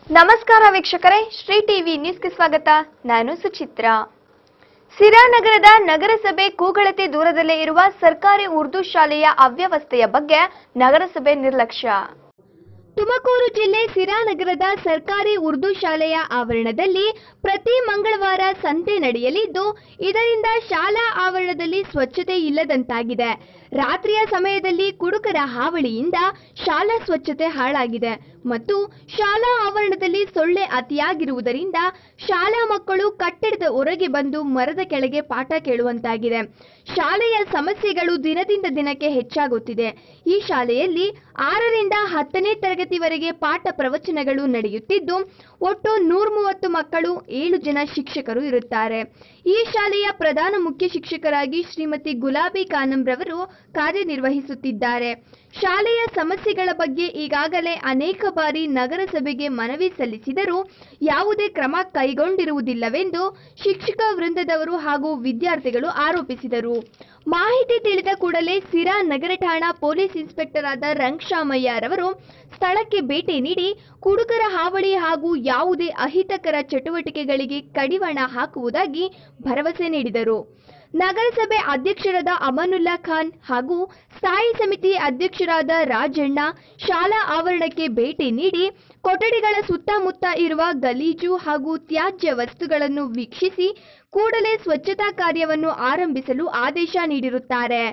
ನಮಸ್ಕಾರ ವೀಕ್ಷಕರೇ ಶ್ರೀ ಟಿವಿ ನ್ಯೂಸ್ಗೆ ಸ್ವಾಗತ ನಾನು ಸುಚಿತ್ರ ಸಿರಾನಗರದ ನಗರಸಭೆ ಕೂಗಳತೆ ದೂರದಲ್ಲೇ ಇರುವ ಸರ್ಕಾರಿ ಉರ್ದು ಶಾಲೆಯ ಅವ್ಯವಸ್ಥೆಯ ಬಗ್ಗೆ ನಗರಸಭೆ ನಿರ್ಲಕ್ಷ್ಯ ತುಮಕೂರು ಜಿಲ್ಲೆ ಸಿರಾನಗರದ ಸರ್ಕಾರಿ ಉರ್ದು ಶಾಲೆಯ ಆವರಣದಲ್ಲಿ ಪ್ರತಿ ಮಂಗಳವಾರ ಸಂತೆ ನಡೆಯಲಿದ್ದು ಇದರಿಂದ ಶಾಲಾ ಆವರಣದಲ್ಲಿ ಸ್ವಚ್ಛತೆ ಇಲ್ಲದಂತಾಗಿದೆ ರಾತ್ರಿಯ ಸಮಯದಲ್ಲಿ ಕುಡುಕರ ಹಾವಳಿಯಿಂದ ಶಾಲಾ ಸ್ವಚ್ಛತೆ ಹಾಳಾಗಿದೆ ಮತ್ತು ಶಾಲಾ ಆವರಣದಲ್ಲಿ ಸೊಳ್ಳೆ ಅತಿಯಾಗಿರುವುದರಿಂದ ಶಾಲಾ ಮಕ್ಕಳು ಕಟ್ಟಡದ ಹೊರಗೆ ಬಂದು ಮರದ ಕೆಳಗೆ ಪಾಠ ಕೇಳುವಂತಾಗಿದೆ ಶಾಲೆಯ ಸಮಸ್ಯೆಗಳು ದಿನದಿಂದ ದಿನಕ್ಕೆ ಹೆಚ್ಚಾಗುತ್ತಿದೆ ಈ ಶಾಲೆಯಲ್ಲಿ ಆರರಿಂದ ಹತ್ತನೇ ತರಗತಿವರೆಗೆ ಪಾಠ ಪ್ರವಚನಗಳು ನಡೆಯುತ್ತಿದ್ದು ಒಟ್ಟು ನೂರ ಮೂವತ್ತು ಮಕ್ಕಳು ಏಳು ಜನ ಶಿಕ್ಷಕರು ಇರುತ್ತಾರೆ ಈ ಶಾಲೆಯ ಪ್ರಧಾನ ಮುಖ್ಯ ಶಿಕ್ಷಕರಾಗಿ ಶ್ರೀಮತಿ ಗುಲಾಬಿ ಖಾನಂ ರವರು ಕಾರ್ಯನಿರ್ವಹಿಸುತ್ತಿದ್ದಾರೆ ಶಾಲೆಯ ಸಮಸ್ಯೆಗಳ ಬಗ್ಗೆ ಈಗಾಗಲೇ ಅನೇಕ ಬಾರಿ ನಗರಸಭೆಗೆ ಮನವಿ ಸಲ್ಲಿಸಿದರೂ ಯಾವುದೇ ಕ್ರಮ ಕೈಗೊಂಡಿರುವುದಿಲ್ಲವೆಂದು ಶಿಕ್ಷಕ ವೃಂದದವರು ಹಾಗೂ ವಿದ್ಯಾರ್ಥಿಗಳು ಆರೋಪಿಸಿದರು ಮಾಹಿತಿ ತಿಳಿದ ಕೂಡಲೇ ಸಿರಾ ನಗರ ಠಾಣಾ ಪೊಲೀಸ್ ಇನ್ಸ್ಪೆಕ್ಟರ್ ಆದ ರಂಗಶಾಮಯ್ಯ ರವರು ಸ್ಥಳಕ್ಕೆ ಭೇಟಿ ನೀಡಿ ಕುಡುಕರ ಹಾವಳಿ ಹಾಗೂ ಯಾವುದೇ ಅಹಿತಕರ ಚಟುವಟಿಕೆಗಳಿಗೆ ಕಡಿವಾಣ ಹಾಕುವುದಾಗಿ ಭರವಸೆ ನೀಡಿದರು ನಗರಸಭೆ ಅಧ್ಯಕ್ಷರಾದ ಅಮನುಲ್ಲಾ ಖಾನ್ ಹಾಗೂ ಸ್ಥಾಯಿ ಸಮಿತಿ ಅಧ್ಯಕ್ಷರಾದ ರಾಜಣ್ಣ ಶಾಲಾ ಆವರಣಕ್ಕೆ ಭೇಟಿ ನೀಡಿ ಕೊಠಡಿಗಳ ಸುತ್ತಮುತ್ತ ಇರುವ ಗಲೀಜು ಹಾಗೂ ತ್ಯಾಜ್ಯ ವಸ್ತುಗಳನ್ನು ವೀಕ್ಷಿಸಿ ಕೂಡಲೇ ಸ್ವಚ್ಛತಾ ಕಾರ್ಯವನ್ನು ಆರಂಭಿಸಲು ಆದೇಶ ನೀಡಿರುತ್ತಾರೆ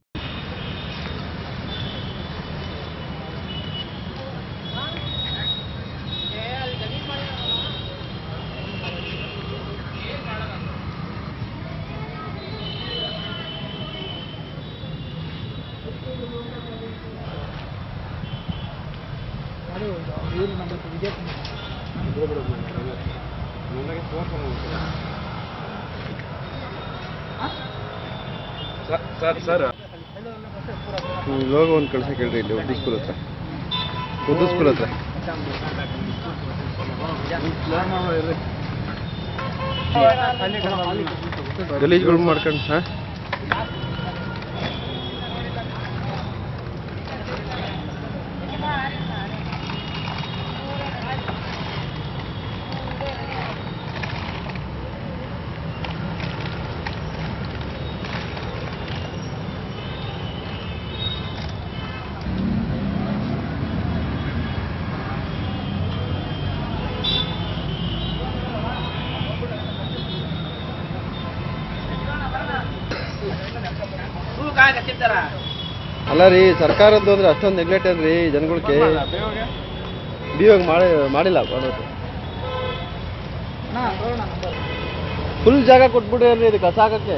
ಸರ್ ಸರ್ ಲೋಗೋ ಒಂದು ಕಳ್ಸಕ್ಕೆ ಹೇಳ್ರಿ ಇಲ್ಲಿ ಉರ್ದು ಸ್ಕೂಲ್ ಹತ್ರ ಉರ್ದು ಸ್ಕೂಲ್ ಹತ್ರ ಗಲೀಜ್ಗಳು ಮಾಡ್ಕೊಂಡು ಹಾಂ ಅಲ್ಲ ರೀ ಸರ್ಕಾರದ್ದು ಅಂದ್ರೆ ಅಷ್ಟೊಂದು ನೆಗ್ಲೆಕ್ಟ್ ಅನ್ರಿ ಜನಗಳಿಗೆ ಬಿವಾಗ ಮಾಡಿ ಮಾಡಿಲ್ಲ ಮಾಡೋದು ಫುಲ್ ಜಾಗ ಕೊಟ್ಬಿಡ್ರಿ ಅಲ್ರಿ ಇದು ಕಸ ಹಾಕಕ್ಕೆ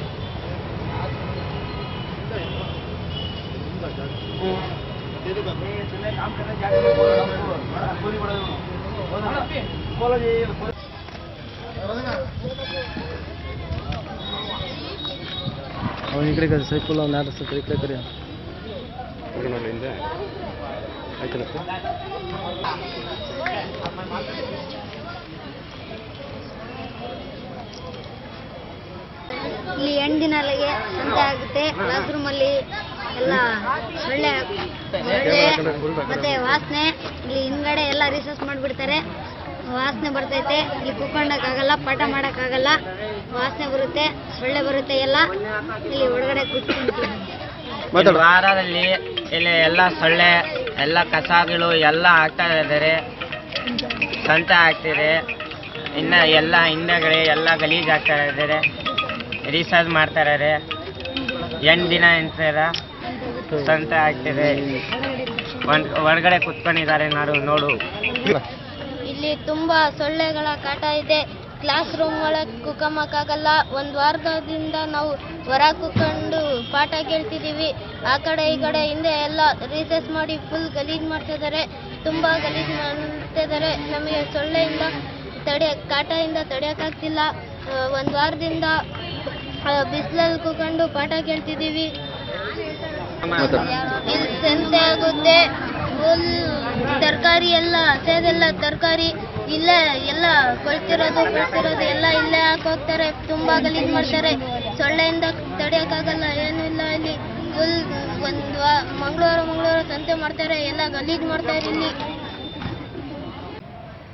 ಅವನ ಈ ಕಡೆ ಕರಿ ಸೈಫುಲ್ ಅವ್ನು ಯಾರು ಈ ಕಡೆ ಕರಿ ಹಿಂದೆ ಆಯ್ತಲ್ಲ ಸರ್ ಇಲ್ಲಿ ಎಂಟು ದಿನಗಳಿಗೆ ಸಂತೆ ಆಗುತ್ತೆ ಕ್ಲಾಸ್ ರೂಮಲ್ಲಿ ಎಲ್ಲ ಸೊಳ್ಳೆ ಸೊಳ್ಳೆ ಮತ್ತೆ ವಾಸನೆ ಇಲ್ಲಿ ಹಿಂದ್ಗಡೆ ಎಲ್ಲ ರಿಸರ್ಚ್ ಮಾಡಿಬಿಡ್ತಾರೆ ವಾಸನೆ ಬರ್ತೈತೆ ಇಲ್ಲಿ ಕೂತ್ಕೊಂಡಕ್ಕಾಗಲ್ಲ ಪಾಠ ಮಾಡೋಕ್ಕಾಗಲ್ಲ ವಾಸನೆ ಬರುತ್ತೆ ಸೊಳ್ಳೆ ಬರುತ್ತೆ ಎಲ್ಲ ಇಲ್ಲಿ ಒಳಗಡೆ ಕೂತ್ಕೊಂತೀವಿ ಮಾತಾಡ ವಾರದಲ್ಲಿ ಇಲ್ಲಿ ಎಲ್ಲ ಸೊಳ್ಳೆ ಎಲ್ಲ ಕಸಗಳು ಎಲ್ಲ ಹಾಕ್ತಾ ಇದ್ದಾರೆ ಸಂತೆ ಆಗ್ತಿದೆ ಇನ್ನ ಎಲ್ಲ ಹಿಂದೆಗಡೆ ಎಲ್ಲ ಗಲೀಜ್ ಆಗ್ತಾ ಇದ್ದಾರೆ ರೀಚಾರ್ಜ್ ಮಾಡ್ತಾ ಇದ್ದಾರೆ ಎಂಟು ದಿನ ಎಂತಾರ ಸಂತೆ ಆಗ್ತಿದೆ ಒಂದ್ ಹೊರಗಡೆ ಕುತ್ಕೊಂಡಿದ್ದಾರೆ ನಾಡು ನೋಡು ಇಲ್ಲಿ ತುಂಬಾ ಸೊಳ್ಳೆಗಳ ಕಾಟ ಇದೆ ಕ್ಲಾಸ್ ರೂಮ್ ಒಳಗೆ ಕುಕ್ಕಮಕ್ಕಾಗಲ್ಲ ಒಂದು ವಾರದಿಂದ ನಾವು ಹೊರ ಕುತ್ಕೊಂಡು ಪಾಠ ಕೇಳ್ತಿದ್ದೀವಿ ಆ ಕಡೆ ಈ ಕಡೆ ಹಿಂದೆ ಎಲ್ಲ ರೀಸೆಸ್ ಮಾಡಿ ಫುಲ್ ಗಲೀಜ್ ಮಾಡ್ತಿದ್ದಾರೆ ತುಂಬ ಗಲೀಜ್ ಮಾಡ್ತಿದ್ದಾರೆ ನಮಗೆ ಸೊಳ್ಳೆಯಿಂದ ತಡೆ ಕಾಟದಿಂದ ತಡೆಯೋಕ್ಕಾಗ್ತಿಲ್ಲ ಒಂದು ವಾರದಿಂದ ಬಿಸಿಲಲ್ಲಿ ಕೂತ್ಕೊಂಡು ಪಾಠ ಕೇಳ್ತಿದ್ದೀವಿ ಇಲ್ಲಿ ಸಂತೆ ಆಗುತ್ತೆ ಫುಲ್ ತರಕಾರಿ ಎಲ್ಲ ಹಸೆದೆಲ್ಲ ತರಕಾರಿ ಇಲ್ಲೇ ಎಲ್ಲ ಕೊಳ್ತಿರೋದು ಕೊಳ್ತಿರೋದು ಎಲ್ಲ ಇಲ್ಲೇ ಹಾಕೋಗ್ತಾರೆ ತುಂಬಾ ಗಲೀಜ್ ಮಾಡ್ತಾರೆ ಸೊಳ್ಳೆಯಿಂದ ತಡೆಯೋಕ್ಕಾಗಲ್ಲ ಏನೂ ಇಲ್ಲ ಇಲ್ಲಿ ಫುಲ್ ಒಂದು ಮಂಗಳವಾರ ಮಂಗಳವಾರ ಸಂತೆ ಮಾಡ್ತಾರೆ ಎಲ್ಲ ಗಲೀಜ್ ಮಾಡ್ತಾರೆ ಇಲ್ಲಿ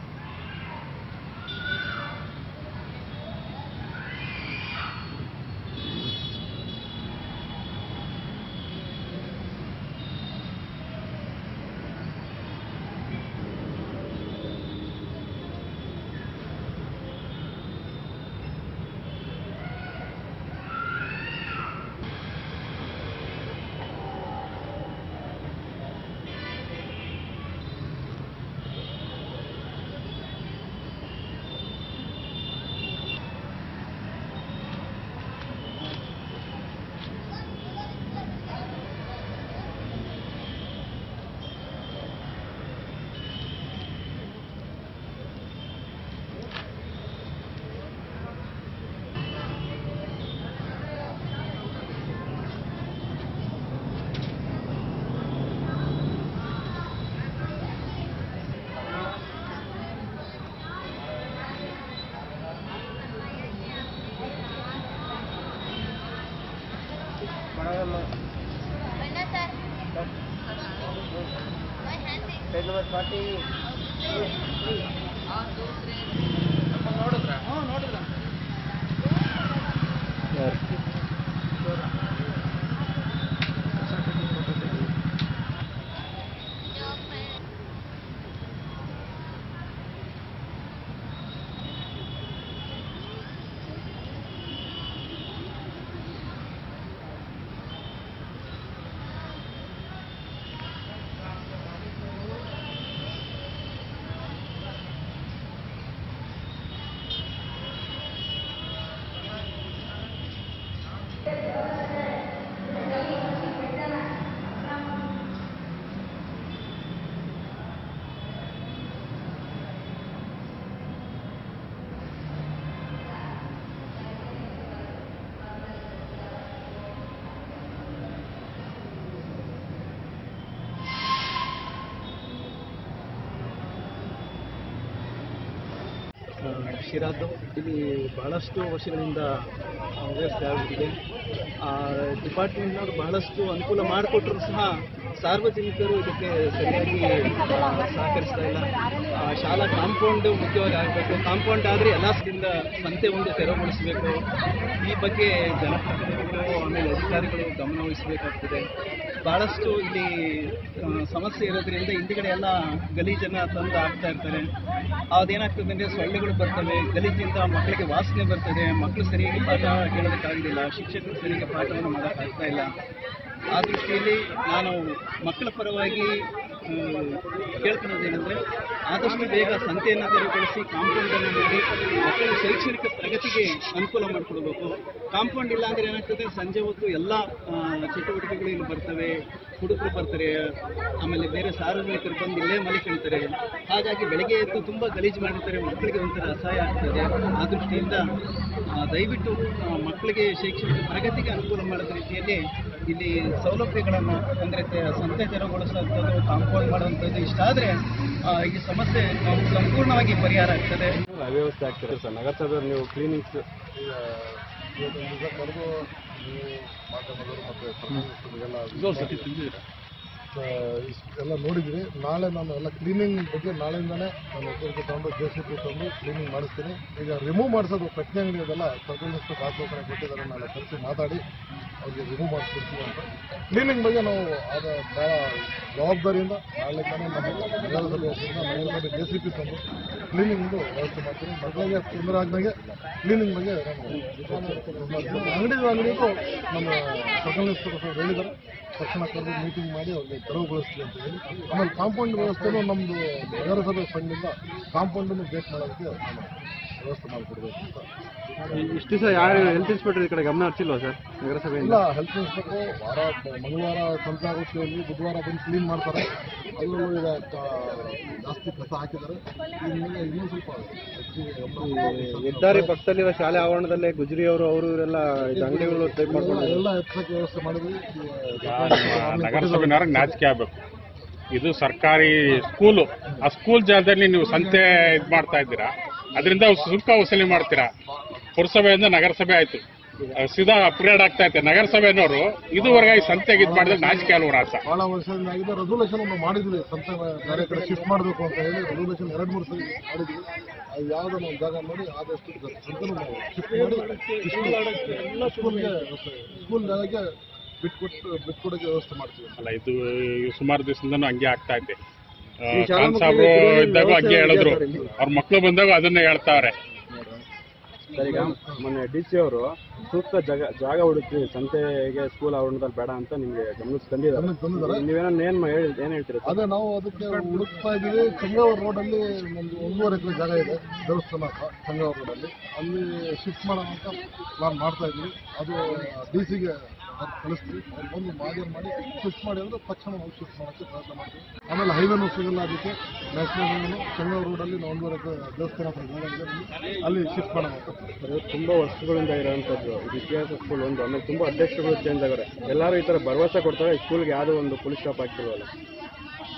ಶಿರಾದ್ದು ಇಲ್ಲಿ ಬಹಳಷ್ಟು ವರ್ಷಗಳಿಂದ ವ್ಯವಸ್ಥೆ ಆಗಿದೆ ಡಿಪಾರ್ಟ್ಮೆಂಟ್ನವರು ಬಹಳಷ್ಟು ಅನುಕೂಲ ಮಾಡಿಕೊಟ್ರು ಸಹ ಸಾರ್ವಜನಿಕರು ಇದಕ್ಕೆ ಸರಿಯಾಗಿ ಆ, ಸಹಕರಿಸ್ತಾ ಇಲ್ಲ ಆ, ಶಾಲಾ ಕಾಂಪೌಂಡ್ ಮುಖ್ಯವಾಗಿ ಆಗಬೇಕು ಕಾಂಪೌಂಡ್ ಆದರೆ ಎಲ್ಲ ಸದಿಂದ ಸಂತೆ ಒಂದು ತೆರವುಗೊಳಿಸಬೇಕು ಈ ಬಗ್ಗೆ ಜನಪ್ರತಿನಿಧಿಗಳು ಆಮೇಲೆ ಅಧಿಕಾರಿಗಳು ಗಮನ ವಹಿಸಬೇಕಾಗ್ತದೆ ಬಹಳಷ್ಟು ಇಲ್ಲಿ ಆ, ಸಮಸ್ಯೆ ಇರೋದ್ರಿಂದ ಹಿಂದ್ಗಡೆ ಎಲ್ಲ ಗಲೀಜನ್ನ ತಂದು ಹಾಕ್ತಾ ಇರ್ತಾರೆ ಅದೇನಾಗ್ತದೆ ಅಂದರೆ ಸೊಳ್ಳೆಗಳು ಬರ್ತವೆ ಗಲೀಜಿಂದ ಮಕ್ಕಳಿಗೆ ವಾಸನೆ ಬರ್ತದೆ ಮಕ್ಕಳು ಸರಿಯಾಗಿ ಪಾಠ ಕೇಳೋದಕ್ಕಾಗಲಿಲ್ಲ ಶಿಕ್ಷಕರು ಸರಿಯಾಗಿ ಪಾಠವನ್ನು ಮಾಡೋಕ್ಕಾಗ್ತಾ ಇಲ್ಲ ಆ ದೃಷ್ಟಿಯಲ್ಲಿ ನಾನು ಮಕ್ಕಳ ಪರವಾಗಿ ಆ, ಕೇಳ್ಕೊಳ್ಳೋದೇನೆಂದರೆ ಆದಷ್ಟು ಬೇಗ ಸಂತೆಯನ್ನು ತೆರವುಗೊಳಿಸಿ ಕಾಂಪೌಂಡನ್ನು ಮಾಡಿ ಮಕ್ಕಳ ಶೈಕ್ಷಣಿಕ ಪ್ರಗತಿಗೆ ಅನುಕೂಲ ಮಾಡಿಕೊಡ್ಬೇಕು ಕಾಂಪೌಂಡ್ ಇಲ್ಲ ಅಂದರೆ ಏನಾಗ್ತದೆ ಸಂಜೆ ಹೊತ್ತು ಎಲ್ಲ ಆ, ಚಟುವಟಿಕೆಗಳು ಇಲ್ಲಿ ಬರ್ತವೆ ಹುಡುಗರು ಬರ್ತಾರೆ ಆಮೇಲೆ ಬೇರೆ ಸಾರ್ವಜನಿಕರು ಬಂದು ಇಲ್ಲೇ ಮಲಿಕೊಳ್ತಾರೆ ಹಾಗಾಗಿ ಬೆಳಗ್ಗೆ ಎದ್ದು ತುಂಬ ಗಲೀಜು ಮಾಡಿರ್ತಾರೆ ಮಕ್ಕಳಿಗೆ ಒಂಥರ ಅಸಹಾಯ ಆಗ್ತದೆ ಆ ದೃಷ್ಟಿಯಿಂದ ಆ, ದಯವಿಟ್ಟು ಆ, ಮಕ್ಕಳಿಗೆ ಶೈಕ್ಷಣಿಕ ಪ್ರಗತಿಗೆ ಅನುಕೂಲ ಮಾಡಿದ ರೀತಿಯಲ್ಲಿ ಇಲ್ಲಿ ಸೌಲಭ್ಯಗಳನ್ನು ಅಂದರೆ ಸಂತೆ ತೆರವುಗೊಳಿಸುವಂಥದ್ದು ಕಾಂಪೌಂಡ್ ಮಾಡುವಂಥದ್ದು ಇಷ್ಟ ಆದರೆ ಈ ಸಮಸ್ಯೆ ನಾವು ಸಂಪೂರ್ಣವಾಗಿ ಪರಿಹಾರ ಆಗ್ತದೆ ಅವ್ಯವಸ್ಥೆ ಆಗ್ತದೆ ಸರ್ ನಗರಸಭೆಯವರು ನೀವು ಕ್ಲೀನಿಂಗ್ಸ್ ಎಲ್ಲ ನೋಡಿದ್ವಿ ನಾಳೆ ನಾನು ಎಲ್ಲ ಕ್ಲೀನಿಂಗ್ ಬಗ್ಗೆ ನಾಳೆಯಿಂದಾನೆ ನಾನು ಎಚ್ಚರಿಕೆ ತಗೊಂಡು ಜೆ ಸಿ ಪಿ ತಂದು ಕ್ಲೀನಿಂಗ್ ಮಾಡಿಸ್ತೀನಿ ಈಗ ರಿಮೂವ್ ಮಾಡಿಸೋದು ಪ್ರಶ್ನೆ ಇದೆಲ್ಲ ಸರ್ಕಲ್ ಇನ್ಸ್ಪೆಕ್ಟರ್ ಆಸ್ಪತ್ರೆ ಕೊಟ್ಟಿದ್ದಾರೆ ನಾಳೆ ಕರೆಸಿ ಮಾತಾಡಿ ಅವ್ರಿಗೆ ರಿಮೂವ್ ಮಾಡಿಸ್ಬಿಡ್ತೀವಿ ಅಂತ ಕ್ಲೀನಿಂಗ್ ಬಗ್ಗೆ ನಾವು ಅದು ಭಾಳ ಜವಾಬ್ದಾರಿಯಿಂದ ನಾಳೆಯಿಂದಾನೆ ನಮ್ಮ ನಗರಸಭೆ ವತಿಯಿಂದ ನಗರಸಭೆ ಜೆ ಸಿ ಪಿ ತಂದು ಕ್ಲೀನಿಂಗ್ದು ವ್ಯವಸ್ಥೆ ಮಾಡ್ತೀನಿ ಮಕ್ಕಳಿಗೆ ತೊಂದರೆ ಆಗ್ದಂಗೆ ಕ್ಲೀನಿಂಗ್ ಬಗ್ಗೆ ನಾನು ಅಂಗಡಿ ಅಂಗಡಿಗೂ ನಮ್ಮ ಸರ್ಕಲ್ ಇನ್ಸ್ಪೆಕ್ಟರ್ ಅವ್ರು ಹೇಳಿದ್ದಾರೆ ತಕ್ಷಣ ಕರೆದು ಮೀಟಿಂಗ್ ಮಾಡಿ ಅವ್ರಿಗೆ ತೆರವುಗೊಳಿಸ್ತೀವಿ ಅಂತ ಹೇಳಿ ಆಮೇಲೆ ಕಾಂಪೌಂಡ್ ವ್ಯವಸ್ಥೆನೂ ನಮ್ಮದು ನಗರಸಭೆ ಫಂಡಿಂದ ಕಾಂಪೌಂಡನ್ನು ಬೇಕ್ ಮಾಡೋದಕ್ಕೆ ನಾನು ವ್ಯವಸ್ಥೆ ಮಾಡಿಕೊಡ್ಬೇಕು ಅಂತ ಇಷ್ಟು ದಿವಸ ಯಾರು ಹೆಲ್ತ್ ಇನ್ಸ್ಪೆಕ್ಟರ್ ಈ ಕಡೆ ಗಮನ ಹರಿಸಿಲ್ವಾ ಸರ್ ನಗರಸಭೆಯಿಂದ ಇಲ್ಲ ಹೆಲ್ತ್ ಇನ್ಸ್ಪೆಕ್ಟ್ರು ವಾರ ಮಂಗಳವಾರ ಸಂತೆ ಆಗೋಷ್ಠಿಯಲ್ಲಿ ಬುಧವಾರ ಬಂದು ಕ್ಲೀನ್ ಮಾಡ್ತಾರೆ ಅಲ್ಲೂ ಈಗ ಕ- ಜಾಸ್ತಿ ಕಸ ಹಾಕಿದ್ದಾರೆ ಇನ್ನು ಇನ್ನೂ ಸ್ವಲ್ಪ ಹೆಚ್ಚಿಗೆ ಗಮನ ಕೊಡ್ಬೇಕು. ಹೆದ್ದಾರಿ ಪಕ್ಕದಲ್ಲಿರೋ ಶಾಲೆ ಆವರಣದಲ್ಲೇ ಗುಜ್ರಿ ಅವರು ಅವರು ಇವರೆಲ್ಲ ಇದು ಅಂಗಡಿಗಳು ಟೈಪ್ ಎಲ್ಲ ಮಾಡ್ಕೊಂಡು ಎಲ್ಲ ಎತ್ತರಕ್ಕೆ ವ್ಯವಸ್ಥೆ ಮಾಡಿದ್ವಿ ನಗರಸಭೆನವ್ರಿಗೆ ನಾಚಿಕೆ ಆಗಬೇಕು ಇದು ಸರ್ಕಾರಿ ಸ್ಕೂಲು ಆ ಸ್ಕೂಲ್ ಜಾಗದಲ್ಲಿ ನೀವು ಸಂತೆ ಇದು ಮಾಡ್ತಾ ಇದ್ದೀರಾ ಅದರಿಂದ ಸುಂಕ ವಸೂಲಿ ಮಾಡ್ತೀರಾ ಪುರಸಭೆಯಿಂದ ನಗರಸಭೆ ಆಯ್ತು ಅಹ್ ಸೀದಾ ಅಪ್ಗ್ರೇಡ್ ಆಗ್ತಾ ಐತೆ ನಗರಸಭೆನವರು ಇದುವರೆಗೆ ಈ ಸಂತೆಗೆ ಇದು ಮಾಡಿದ್ರೆ ನಾಚಿಕೆ ಅಲ್ವ ರಾಸ ಬಹಳ ವರ್ಷದಿಂದ ಆಗಿದೆ ರೆಸೊಲ್ಯೂಷನ್ ಒಂದು ಮಾಡಿದ್ವಿ ಸಂತೆ ಬೇರೆ ಕಡೆ ಶಿಫ್ಟ್ ಮಾಡಬೇಕು ಅಂತ ಹೇಳಿ ರೆಸೊಲ್ಯೂಷನ್ ಎರಡು ಮೂರು ಸಲ ಮಾಡಿದ್ವಿ ಅದು ಯಾವುದೋ ಒಂದು ಜಾಗ ನೋಡಿ ಆದಷ್ಟು ಸಂತೆನೂ ನಾವು ಶಿಫ್ಟ್ ಮಾಡಿ ಸ್ಕೂಲ್ಗೆ ಸ್ಕೂಲ್ ಜಾಗಕ್ಕೆ ಬಿಟ್ಕೊಟ್ಟು ಬಿಟ್ಕೊಡೋಕೆ ವ್ಯವಸ್ಥೆ ಮಾಡ್ತೀವಿ ಅಲ್ಲ ಇದು ಸುಮಾರು ದಿವಸದಿಂದನೂ ಹಂಗೆ ಆಗ್ತಾ ಇದೆ ಅಹ್, ಈ ಶಾಲಾ ಖಾನ್ ಸಾಹೇಬ್ರು ಮಕ್ಕಳಿಗೆ ಇದ್ದಾಗ ಹಂಗೆ ವ್ಯವಸ್ಥೆ ಹೇಳಿದ್ರು ಇದೆ ಸರ್ ಇಲ್ಲಿ. ಅವ್ರ ಮಕ್ಳು ಬಂದಾಗ ಅದನ್ನೇ ಹೇಳ್ತಾವ್ರೆ ಸರ್ ಈಗ ಮೊನ್ನೆ ಡಿ ಸಿ ಅವರು ಸೂಕ್ತ ಜಾಗ ಜಾಗ ಹುಡುಕಿ ಸಂತೆಗೆ ಸ್ಕೂಲ್ ಆವರಣದಲ್ಲಿ ಬೇಡ ಅಂತ ನಿಮಗೆ ಗಮನಿಸಿ ತಂದಿದ್ದಾರೆ ಗಮನಕ್ಕೆ ತಂದಿದ್ದಾರೆ ನೀವೇನೋ ಏನ್ ಮಾ- ಹೇಳಿ ಏನ್ ಹೇಳ್ತೀರಾ ಸರ್ ಅದೇ ನಾವು ಅದಕ್ಕೆ ಹುಡುಕ್ತಾ ಇದ್ದೀವಿ ಚಂಗಾವರ್ ರೋಡಲ್ಲಿ ಒಂದು ಒಂದೂವರೆ ಎಕರೆ ಜಾಗ ಇದೆ ದೇವಸ್ಥಾನ ಹತ್ರ ಚಂಗಾವರ್ ರೋಡಲ್ಲಿ ಅಲ್ಲಿ ಶಿಫ್ಟ್ ಮಾಡೋಣ ಅಂತ ಪ್ಲಾನ್ ಮಾಡ್ತಾ ಇದ್ದೀವಿ ಅದು ಡಿ ಸಿಗೆ ಕಳಿಸ್ತೀವಿ ಅವ್ರು ಬಂದು ಮಾದೇರ್ ಮಾಡಿ ಶಿಫ್ಟ್ ಮಾಡಿ ಅಂದ್ರೆ ತಕ್ಷಣ ನಾವು ಶಿಫ್ಟ್ ಮಾಡೋಕ್ಕೆ ಪ್ರಯತ್ನ ಮಾಡ್ತೀವಿ ಆಮೇಲೆ ಹೈವೇನೂ ಸಿಗಲ್ಲ ಅದಕ್ಕೆ ನ್ಯಾಷನಲ್ ಹೈವೇನು ಚಂಗಾವರ್ ರೋಡಲ್ಲಿ ನಾವು ಒಂದೂವರೆ ಎಕರೆ ದೇವಸ್ಥಾನ ಹತ್ರ ಜಾಗ ಇದೆ ಅಲ್ಲಿ- ಅಲ್ಲಿ ಶಿಫ್ಟ್ ಮಾಡೋಣ ಅಂತ ಸರ್, ಇದು ತುಂಬಾ ವರ್ಷಗಳಿಂದ ಇರೋಂಥದ್ದು ಇದು ಇತಿಹಾಸ ಸ್ಕೂಲ್ ಒಂದು ಆಮೇಲೆ ತುಂಬಾ ಅಧ್ಯಕ್ಷರುಗಳು ಚೇಂಜ್ ಆಗಿದ್ದಾರೆ ಎಲ್ಲರೂ ಈ ತರ ಭರವಸೆ ಕೊಡ್ತಾರೆ ಈ ಸ್ಕೂಲ್ಗೆ ಯಾವುದೋ ಒಂದು ಪೊಲೀಸ್ ಸ್ಟಾಪ್ ಆಗ್ತಿಲ್ವಲ್ಲ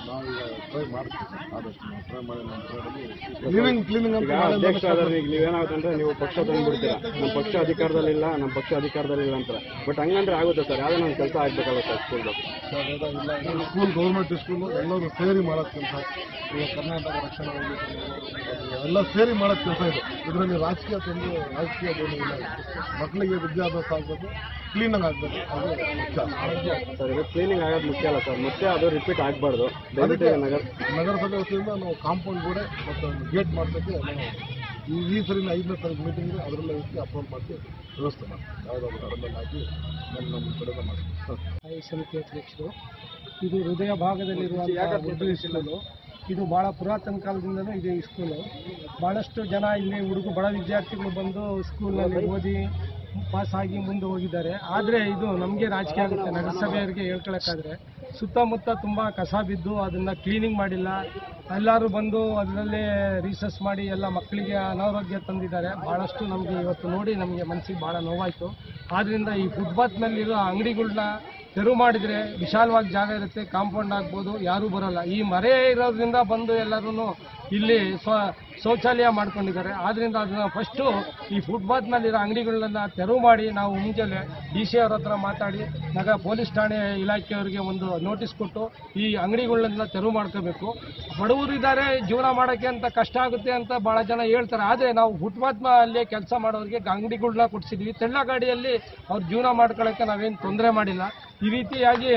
ನಾವೀಗ ಟ್ರೈ ಮಾಡ್ತೀವಿ ಸರ್ ಆದಷ್ಟು ನಾವು ಟ್ರೈ ಮಾಡಿ ನಮ್ಮ ಕ್ಲೀನಿಂಗ್ ಕ್ಲೀನಿಂಗ್ ಅಂತ ಈಗ ನಾಳೆಯಿಂದ ಅಧ್ಯಕ್ಷ ಆದ್ರೆ ಈಗ ನೀವೇನಾಗುತ್ತಂದ್ರೆ ನೀವು ಪಕ್ಷ ತಂದ್ಬಿಡ್ತೀರಾ ನಮ್ಮ ಪಕ್ಷ ಅಧಿಕಾರದಲ್ಲಿಲ್ಲ ನಮ್ಮ ಪಕ್ಷ ಅಧಿಕಾರದಲ್ಲಿಲ್ಲ ಅಂತ ಬಟ್ ಹಂಗಂದ್ರೆ ಆಗುತ್ತೆ ಸರ್ ಯಾವುದೋ ಒಂದು ಕೆಲಸ ಆಗ್ಬೇಕಲ್ಲ ಸರ್ ಸ್ಕೂಲ್ದು ಸರ್ ಇಲ್ಲ ಇಲ್ಲ ಸ್ಕೂಲ್ ಗೌರ್ಮೆಂಟ್ ಸ್ಕೂಲು ಎಲ್ಲರೂ ಸೇರಿ ಮಾಡೋದು ಕೆಲಸ ಈಗ ಕರ್ನಾಟಕ ರಕ್ಷಣಾ ವೇದಿಕೆ ಎಲ್ಲ ಸೇರಿ ಮಾಡೋದು ಕೆಲಸ ಇದೆ ಇದರಲ್ಲಿ ರಾಜಕೀಯ ತಂದು ರಾಜಕೀಯದೇನು ಇಲ್ಲ ಮಕ್ಕಳಿಗೆ ವಿದ್ಯಾಭ್ಯಾಸ ಆಗಬೇಕು ಕ್ಲೀನಾಗಿ ಆಗಬೇಕು ಅದು ಮುಖ್ಯ ಸರ್ ಇದು ಕ್ಲೀನಿಂಗ್ ಆಗೋದು ಮುಖ್ಯ ಅಲ್ಲ ಸರ್ ಮತ್ತೆ ಅದು ರಿಪೀಟ್ ಆಗಬಾರ್ದು ದಯವಿಟ್ಟು ಈಗ ನಗರ ನಗರಸಭೆ ವತಿಯಿಂದ ನಾವು ಕಾಂಪೌಂಡ್ ಗೋಡೆ ಮತ್ತು ಒಂದು ಗೇಟ್ ಮಾಡೋಕ್ಕೆ ನಾವು ಈ ಈ ಸರಿನ ಐದನೇ ತಾರೀಕು ಮೀಟಿಂಗ್ ಅದರಲ್ಲೇ ಇಟ್ಟು ಅಪ್ರೋಲ್ ಮಾಡಿ ವ್ಯವಸ್ಥೆ ಮಾಡ್ತೀವಿ ಯಾವುದಾದ್ರು ಅದರಲ್ಲಿ ಹಾಕಿ ನಮ್ಮ ನಮ್ಮ ಕಡೆಯಿಂದ ಮಾಡ್ತೀವಿ ಸ್ಥಾಯಿ ಸಮಿತಿ ಅಧ್ಯಕ್ಷರು ಇದು ಹೃದಯ ಭಾಗದಲ್ಲಿರುವಂತಹ ಉರ್ದು ಸ್ಕೂಲು ಇದು ಭಾಳ ಪುರಾತನ ಕಾಲದಿಂದಲೂ ಇದೆ ಈ ಸ್ಕೂಲು ಭಾಳಷ್ಟು ಜನ ಇಲ್ಲಿ ಹುಡುಗ ಬಡ ವಿದ್ಯಾರ್ಥಿಗಳು ಬಂದು ಸ್ಕೂಲ್ನಲ್ಲಿ ಓದಿ ಪಾಸ್ ಆಗಿ ಮುಂದೆ ಹೋಗಿದ್ದಾರೆ ಆದರೆ ಇದು ನಮಗೆ ರಾಜಕೀಯ ಆಗುತ್ತೆ ನಗರಸಭೆಯವರಿಗೆ ಹೇಳ್ಕೊಳಕ್ಕಾದ್ರೆ ಸುತ್ತಮುತ್ತ ತುಂಬ ಕಸ ಬಿದ್ದು ಅದನ್ನು ಕ್ಲೀನಿಂಗ್ ಮಾಡಿಲ್ಲ ಎಲ್ಲರೂ ಬಂದು ಅದರಲ್ಲೇ ರೀಸರ್ಚ್ ಮಾಡಿ ಎಲ್ಲ ಮಕ್ಕಳಿಗೆ ಅನಾರೋಗ್ಯ ತಂದಿದ್ದಾರೆ ಭಾಳಷ್ಟು ನಮಗೆ ಇವತ್ತು ನೋಡಿ ನಮಗೆ ಮನಸ್ಸಿಗೆ ಭಾಳ ನೋವಾಯಿತು ಆದ್ದರಿಂದ ಈ ಫುಟ್ಪಾತ್ನಲ್ಲಿರೋ ಅಂಗಡಿಗಳನ್ನ ತೆರವು ಮಾಡಿದರೆ ವಿಶಾಲವಾಗಿ ಜಾಗ ಇರುತ್ತೆ ಕಾಂಪೌಂಡ್ ಆಗ್ಬೋದು ಯಾರೂ ಬರೋಲ್ಲ ಈ ಮರೆ ಇರೋದ್ರಿಂದ ಬಂದು ಎಲ್ಲರೂ ಇಲ್ಲಿ ಸ್ವ ಶೌಚಾಲಯ ಮಾಡ್ಕೊಂಡಿದ್ದಾರೆ ಆದ್ದರಿಂದ ಅದನ್ನ ಫಸ್ಟು ಈ ಫುಟ್ಪಾತ್ನಲ್ಲಿರೋ ಅಂಗಡಿಗಳನ್ನ ತೆರವು ಮಾಡಿ ನಾವು ಮುಂಜಾನೆ ಡಿ ಸಿ ಅವ್ರ ಹತ್ರ ಮಾತಾಡಿ ನಗರ ಪೊಲೀಸ್ ಠಾಣೆ ಇಲಾಖೆಯವರಿಗೆ ಒಂದು ನೋಟಿಸ್ ಕೊಟ್ಟು ಈ ಅಂಗಡಿಗಳನ್ನ ತೆರವು ಮಾಡ್ಕೋಬೇಕು ಬಡವರಿದ್ದಾರೆ ಜೀವನ ಮಾಡೋಕ್ಕೆ ಅಂತ ಕಷ್ಟ ಆಗುತ್ತೆ ಅಂತ ಭಾಳ ಜನ ಹೇಳ್ತಾರೆ ಆದರೆ ನಾವು ಫುಟ್ಪಾತ್ ಅಲ್ಲಿ ಕೆಲಸ ಮಾಡೋರಿಗೆ ಅಂಗಡಿಗಳನ್ನ ಕೊಡಿಸಿದ್ವಿ ತೆಳ್ಳ ಗಾಡಿಯಲ್ಲಿ ಅವ್ರ ಜೀವನ ಮಾಡ್ಕೊಳ್ಳೋಕ್ಕೆ ನಾವೇನು ತೊಂದರೆ ಮಾಡಿಲ್ಲ ಈ ರೀತಿಯಾಗಿ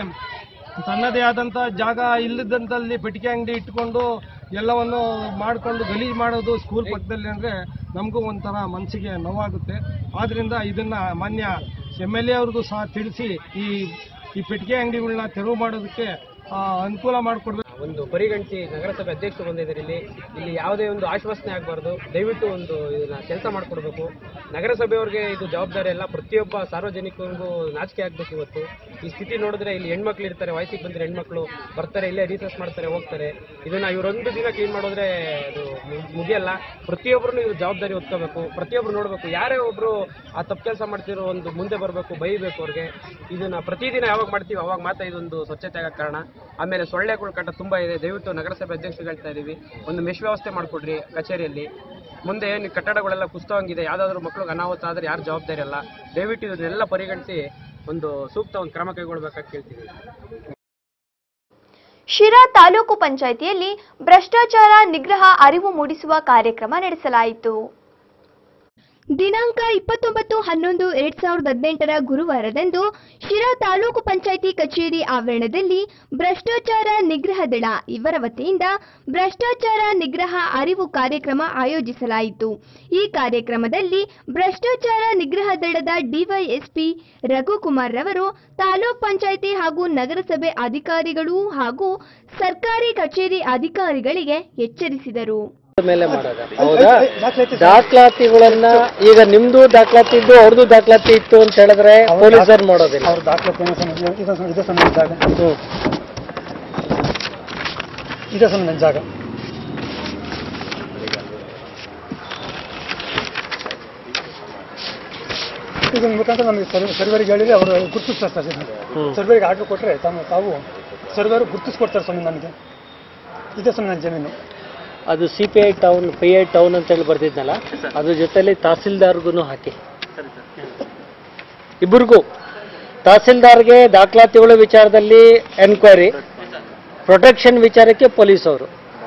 ತನ್ನದೇ ಆದಂಥ ಜಾಗ ಇಲ್ಲದಂತಲ್ಲಿ ಪೆಟ್ಟಿಗೆ ಅಂಗಡಿ ಇಟ್ಕೊಂಡು ಎಲ್ಲವನ್ನು ಮಾಡಿಕೊಂಡು ಗಲೀಜು ಮಾಡೋದು ಸ್ಕೂಲ್ ಪಕ್ಕದಲ್ಲಿ ಅಂದರೆ ನಮಗೂ ಒಂಥರ ಮನಸ್ಸಿಗೆ ನೋವಾಗುತ್ತೆ ಆದ್ದರಿಂದ ಇದನ್ನು ಮಾನ್ಯ ಎಮ್ ಎಲ್ ಎ ಅವ್ರಿಗೂ ಸಹ ತಿಳಿಸಿ ಈ ಈ ಪೆಟ್ಟಿಗೆ ಅಂಗಡಿಗಳನ್ನ ತೆರವು ಮಾಡೋದಕ್ಕೆ ಆ, ಅನುಕೂಲ ಮಾಡಿಕೊಡ್ಬೇಕು ಒಂದು ಪರಿಗಣಿಸಿ ನಗರಸಭೆ ಅಧ್ಯಕ್ಷರು ಬಂದಿದ್ದಾರೆ ಇಲ್ಲಿ ಇಲ್ಲಿ ಯಾವುದೇ ಒಂದು ಆಶ್ವಾಸನೆ ಆಗಬಾರ್ದು ದಯವಿಟ್ಟು ಒಂದು ಇದನ್ನ ಕೆಲಸ ಮಾಡಿಕೊಡ್ಬೇಕು ನಗರಸಭೆಯವ್ರಿಗೆ ಇದು ಜವಾಬ್ದಾರಿ ಅಲ್ಲ ಪ್ರತಿಯೊಬ್ಬ ಸಾರ್ವಜನಿಕರಿಗೂ ನಾಚಿಕೆ ಆಗಬೇಕು ಇವತ್ತು ಈ ಸ್ಥಿತಿ ನೋಡಿದ್ರೆ ಇಲ್ಲಿ ಹೆಣ್ಮಕ್ಳು ಇರ್ತಾರೆ ವಯಸ್ಸಿಗೆ ಬಂದಿರೋ ಹೆಣ್ಮಕ್ಳು ಬರ್ತಾರೆ ಇಲ್ಲೇ ರೀಸರ್ಚ್ ಮಾಡ್ತಾರೆ ಹೋಗ್ತಾರೆ ಇದನ್ನ ಇವರೊಂದು ದಿನ ಕ್ಲೀನ್ ಮಾಡಿದ್ರೆ ಅದು ಮು- ಮುಗಿಯಲ್ಲ ಪ್ರತಿಯೊಬ್ಬರು ಇದು ಜವಾಬ್ದಾರಿ ಹೊತ್ಕೋಬೇಕು ಪ್ರತಿಯೊಬ್ರು ನೋಡಬೇಕು ಯಾರೇ ಒಬ್ರು ಆ ತಪ್ಪು ಕೆಲಸ ಮಾಡ್ತಿರೋ ಒಂದು ಮುಂದೆ ಬರಬೇಕು ಬೈಬೇಕು ಅವ್ರಿಗೆ ಇದನ್ನ ಪ್ರತಿದಿನ ಯಾವಾಗ ಮಾಡ್ತೀವಿ ಅವಾಗ ಮಾತ್ರ ಇದೊಂದು ಸ್ವಚ್ಛತೆ ಆಗಕ್ಕೆ ಕಾರಣ ಆಮೇಲೆ ಸೊಳ್ಳೆಗಳ ಕಾಟ ತುಂಬಾ ಇದೆ ದಯವಿಟ್ಟು ನಗರಸಭೆ ಅಧ್ಯಕ್ಷರು ಹೇಳ್ತಾ ಇದೀವಿ ಒಂದು ಮೆಶ್ ವ್ಯವಸ್ಥೆ ಮಾಡಿಕೊಡ್ರಿ ಕಚೇರಿಯಲ್ಲಿ ಮುಂದೆ ಏನು ಕಟ್ಟಡಗಳೆಲ್ಲ ಕುಸ್ತವಾಗಿದೆ ಯಾವ್ದಾದ್ರು ಮಕ್ಳಿಗೆ ಅನಾಹುತ ಆದ್ರೆ ಯಾರು ಜವಾಬ್ದಾರಿ ಅಲ್ಲ ದಯವಿಟ್ಟು ಇದನ್ನೆಲ್ಲ ಪರಿಗಣಿಸಿ ಒಂದು ಸೂಕ್ತ ಒಂದು ಕ್ರಮ ಕೈಗೊಳ್ಬೇಕಂತ ಕೇಳ್ತೀವಿ ಶಿರಾ ತಾಲೂಕು ಪಂಚಾಯಿತಿಯಲ್ಲಿ ಭ್ರಷ್ಟಾಚಾರ ನಿಗ್ರಹ ಅರಿವು ಮೂಡಿಸುವ ಕಾರ್ಯಕ್ರಮ ನಡೆಸಲಾಯಿತು ದಿನಾಂಕ ಇಪ್ಪತ್ತೊಂಬತ್ತು ಹನ್ನೊಂದು ಎರಡ್ ಸಾವಿರದ ಹದಿನೆಂಟರ ಗುರುವಾರದಂದು ಶಿರಾ ತಾಲೂಕು ಪಂಚಾಯಿತಿ ಕಚೇರಿ ಆವರಣದಲ್ಲಿ ಭ್ರಷ್ಟಾಚಾರ ನಿಗ್ರಹ ದಳ ಇವರ ವತಿಯಿಂದ ಭ್ರಷ್ಟಾಚಾರ ನಿಗ್ರಹ ಅರಿವು ಕಾರ್ಯಕ್ರಮ ಆಯೋಜಿಸಲಾಯಿತು ಈ ಕಾರ್ಯಕ್ರಮದಲ್ಲಿ ಭ್ರಷ್ಟಾಚಾರ ನಿಗ್ರಹ ದಳದ ಡಿವೈಎಸ್ಪಿ ರಘುಕುಮಾರ್ ರವರು ತಾಲೂಕ್ ಪಂಚಾಯಿತಿ ಹಾಗೂ ನಗರಸಭೆ ಅಧಿಕಾರಿಗಳು ಹಾಗೂ ಸರ್ಕಾರಿ ಕಚೇರಿ ಅಧಿಕಾರಿಗಳಿಗೆ ಎಚ್ಚರಿಸಿದರು ಮೇಲೆ ಮಾಡೋದು ಹೌದಾ ದಾಖಲಾತಿಗಳನ್ನ ಈಗ ನಿಮ್ದು ದಾಖಲಾತಿ ಇದ್ದು ಅವ್ರದ್ದು ದಾಖಲಾತಿ ಇತ್ತು ಅಂತ ಹೇಳಿದ್ರೆ ಪೊಲೀಸರು ಮಾಡೋದಿಲ್ಲ ಅವ್ರ ದಾಖಲಾತಿ ಇದೆ ಸರ್ ನನ್ನ ಜಾಗ ಇದೆ ಸರ್ ನನ್ನ ಜಾಗ ಇದನ್ನ ಮುಖಾಂತರ ನಮಗೆ ಸರ್ವರಿಗೆ ಹೇಳಿದ್ರೆ ಅವರು ಗುರುತಿಸ್ತಾರೆ ಸರ್ ಸರ್ವರಿಗೆ ಆರ್ಡರ್ ಕೊಟ್ಟರೆ ತಾವು ತಾವು ಸರ್ವರು ಗುರುತಿಸ್ಕೊಡ್ತಾರೆ ಸ್ವಾಮಿ ನನಗೆ ಇದೆ ಸ್ವಾಮಿ ನನ್ನ ಜಮೀನು ಅದು C P I town P I town ಅಂತ ಹೇಳಿ ಬರ್ತಿದ್ನಲ್ಲ ಅದ್ರ ಜೊತೆಲಿ ತಹಸೀಲ್ದಾರ್ಗೂ ಹಾಕಿ ಇಬ್ಬರಿಗೂ ತಹಸೀಲ್ದಾರ್ಗೆ ದಾಖಲಾತಿಗಳ ವಿಚಾರದಲ್ಲಿ ಎನ್ಕ್ವೈರಿ ಪ್ರೊಟೆಕ್ಷನ್ ವಿಚಾರಕ್ಕೆ ಪೊಲೀಸ್ ಅವರು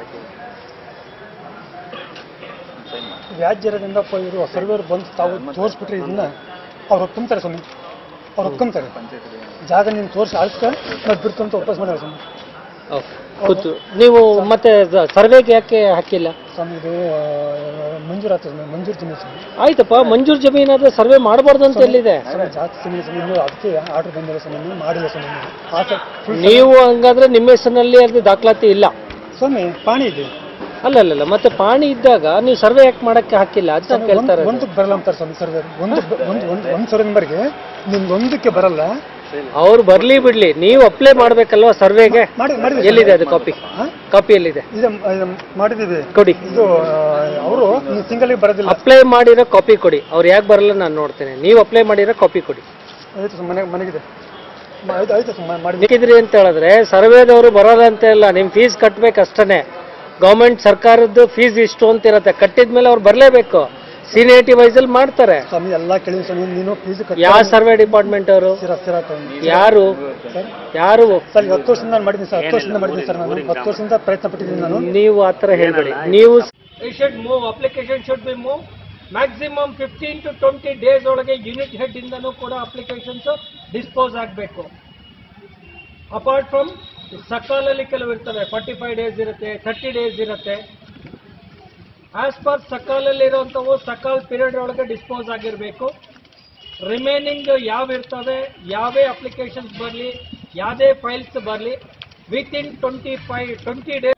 ವ್ಯಾಜ್ಯ ಇರೋದ್ರಿಂದ ಪ- ಇವರು ಸರ್ವೇರ್ ಬಂದು ತಾವು ತೋರಿಸ್ಬಿಟ್ರೆ ಇದನ್ನ ಅವ್ರು ಒಪ್ಕೊಂತಾರೆ ಸ್ವಾಮಿ ಅವ್ರು ಒಪ್ಕೊಂತಾರೆ ಜಾಗ ನೀನು ತೋರಿಸಿ ಆಳ್ಸ್ಕ ನಾವು ಬಿಡ್ತು ಅಂತ ವಾಪಸ್ ಮಾಡ್ಯಾರ ಸ್ವಾಮಿ ಕೂತು ನೀವು ಮತ್ತೆ ಸರ್ವೆಗೆ ಯಾಕೆ ಹಾಕಿಲ್ಲ ಸ್ವಾಮಿ ಇದು ಆ, ಮಂಜೂರಾತು ಸ್ವಾಮಿ ಮಂಜೂರು ಜಮೀನು ಸ್ವಾಮಿ ಆಯ್ತಪ್ಪ ಮಂಜೂರ್ ಜಮೀನಾದ್ರೆ ಸರ್ವೆ ಮಾಡಬಾರ್ದು ಅಂತ ಎಲ್ಲಿದೆ ಸ್ವಾಮಿ ಜಾಸ್ತಿ ಜಮೀನು ಸ್ವಾಮಿ ಇನ್ನೂ ಅದಕ್ಕೆ ಆರ್ಡರ್ ಬಂದಿಲ್ಲ ಸ್ವಾಮಿ ಇನ್ನೂ ಮಾಡಿಲ್ಲ ಸ್ವಾಮಿ ಇನ್ನೂ. ಆ ಸರ್ full ನೀವು ಹಂಗಾದ್ರೆ ನಿಮ್ಮ ಹೆಸರಿನಲ್ಲಿ ಅದು ದಾಖಲಾತಿ ಇಲ್ಲ ಸ್ವಾಮಿ ಪಾಣಿ ಇದೆ ಅಲ್ಲ ಅಲ್ಲ ಅಲ್ಲ ಮತ್ತೆ ಪಾಣಿ ಇದ್ದಾಗ ನೀವು ಸರ್ವೆ ಯಾಕೆ ಮಾಡಕ್ಕೆ ಹಾಕಿಲ್ಲ ಅಂತ ಸ್ವಾಮಿ, ಕೇಳ್ತಾ ಒಂದು ಇರೋದು ಒಂದಕ್ಕೆ ಬರಲ್ಲ ಅಂತಾರೆ ಸ್ವಾಮಿ ಸರ್ವೆ ಒಂದು ಒಂದು ಒಂದು ಒಂದು ಸರ್ವೆ ನಂಬರ್ಗೆ ನಿಮ್ಗೆ ಒಂದಕ್ಕೆ ಬರಲ್ಲ ಅವ್ರು ಬರ್ಲಿ ಬಿಡ್ಲಿ ನೀವು ಅಪ್ಲೈ ಮಾಡ್ಬೇಕಲ್ವಾ ಸರ್ವೆಗೆ ಮಾಡಿ ಮಾಡಿದ್ವಿ ಎಲ್ಲಿದೆ ಅದು ಕಾಪಿ ಹಾ? ಕಾಪಿ ಎಲ್ಲಿದೆ ಇದು ಇದು ಮಾಡಿದ್ದೀವಿ ಕೊಡಿ ಇದು ಅವರು ಸಿಂಗಲ್ಗೆ ಬರೋದಿಲ್ಲ ಅಪ್ಲೈ ಮಾಡಿರೋ ಕಾಪಿ ಕೊಡಿ ಅವ್ರು ಯಾಕೆ ಬರಲ್ಲ ನಾನು ನೋಡ್ತೇನೆ ನೀವು ಅಪ್ಲೈ ಮಾಡಿರೋ ಕಾಪಿ ಕೊಡಿ ಆಯ್ತು ಸ್ವಾಮಿ, ಮನೆ ಮನೆಗಿದೆ ಬೇಕಿದ್ರಿ ಅಂತ ಹೇಳಿದ್ರೆ ಸರ್ವೇದವರು ಬರೋಲ್ಲ ಅಂತ ಇಲ್ಲ ನಿಮ್ ಫೀಸ್ ಕಟ್ಬೇಕಷ್ಟೇ ಗೌರ್ಮೆಂಟ್ ಸರ್ಕಾರದ್ದು ಫೀಸ್ ಇಷ್ಟು ಅಂತ ಇರತ್ತೆ ಕಟ್ಟಿದ್ಮೇಲೆ ಅವ್ರು ಬರಲೇಬೇಕು ಸೀನಿಯರಿಟಿ ವೈಸ್ ಅಲ್ಲಿ ಮಾಡ್ತಾರೆ ಸ್ವಾಮಿ ಎಲ್ಲ ಕೇಳಿ ಸ್ವಾಮಿ ನೀನು ಫೀಸ್ ಯಾವ ಸರ್ವೆ ಡಿಪಾರ್ಟ್ಮೆಂಟ್ ಅವರು ಸಿರಾ ಸಿರಾ ತಗೊಂಡು ಯಾರು ಯಾರು ಸರ್ ಹತ್ತು ವರ್ಷದಿಂದ ನಾನು ಮಾಡಿದ್ದೀನಿ ಸರ್ ಹತ್ತು ವರ್ಷದಿಂದ ಮಾಡಿದ್ದೀನಿ ಸರ್ ನಾನು ಹತ್ತು ವರ್ಷದಿಂದ ಪ್ರಯತ್ನ ಪಟ್ಟಿದ್ದೀನಿ ನಾನು ನೀವು ಆತರ ಹೇಳ್ಬೇಡಿ ನೀವು It should move, application should be moved. Maximum fifteen to twenty days ಒಳಗೆ ಯೂನಿಟ್ ಹೆಡ್ ಇಂದನೂ ಕೂಡ ಅಪ್ಲಿಕೇಶನ್ಸ್ ಡಿಸ್ಪೋಸ್ ಆಗಬೇಕು ಅಪಾರ್ಟ್ ಫ್ರಮ್ ಸಕಾಲಲ್ಲಿ ಕೆಲವು ಇರ್ತವೆ ಫಾರ್ಟಿ ಫೈವ್ ಡೇಸ್ ಇರುತ್ತೆ ಥರ್ಟಿ ಡೇಸ್ ಇರುತ್ತೆ ಆಸ್ ಪರ್ ಸಕಾಲಲ್ಲಿ ಇರುವಂಥವು ಸಕಾಲ್ ಪೀರಿಯಡ್ ಒಳಗೆ ಡಿಸ್ಪೋಸ್ ಆಗಿರಬೇಕು ರಿಮೈನಿಂಗ್ ಯಾವ ಇರ್ತವೆ ಯಾವೇ ಅಪ್ಲಿಕೇಶನ್ಸ್ ಬರಲಿ ಯಾವುದೇ ಫೈಲ್ಸ್ ಬರಲಿ within twenty five twenty days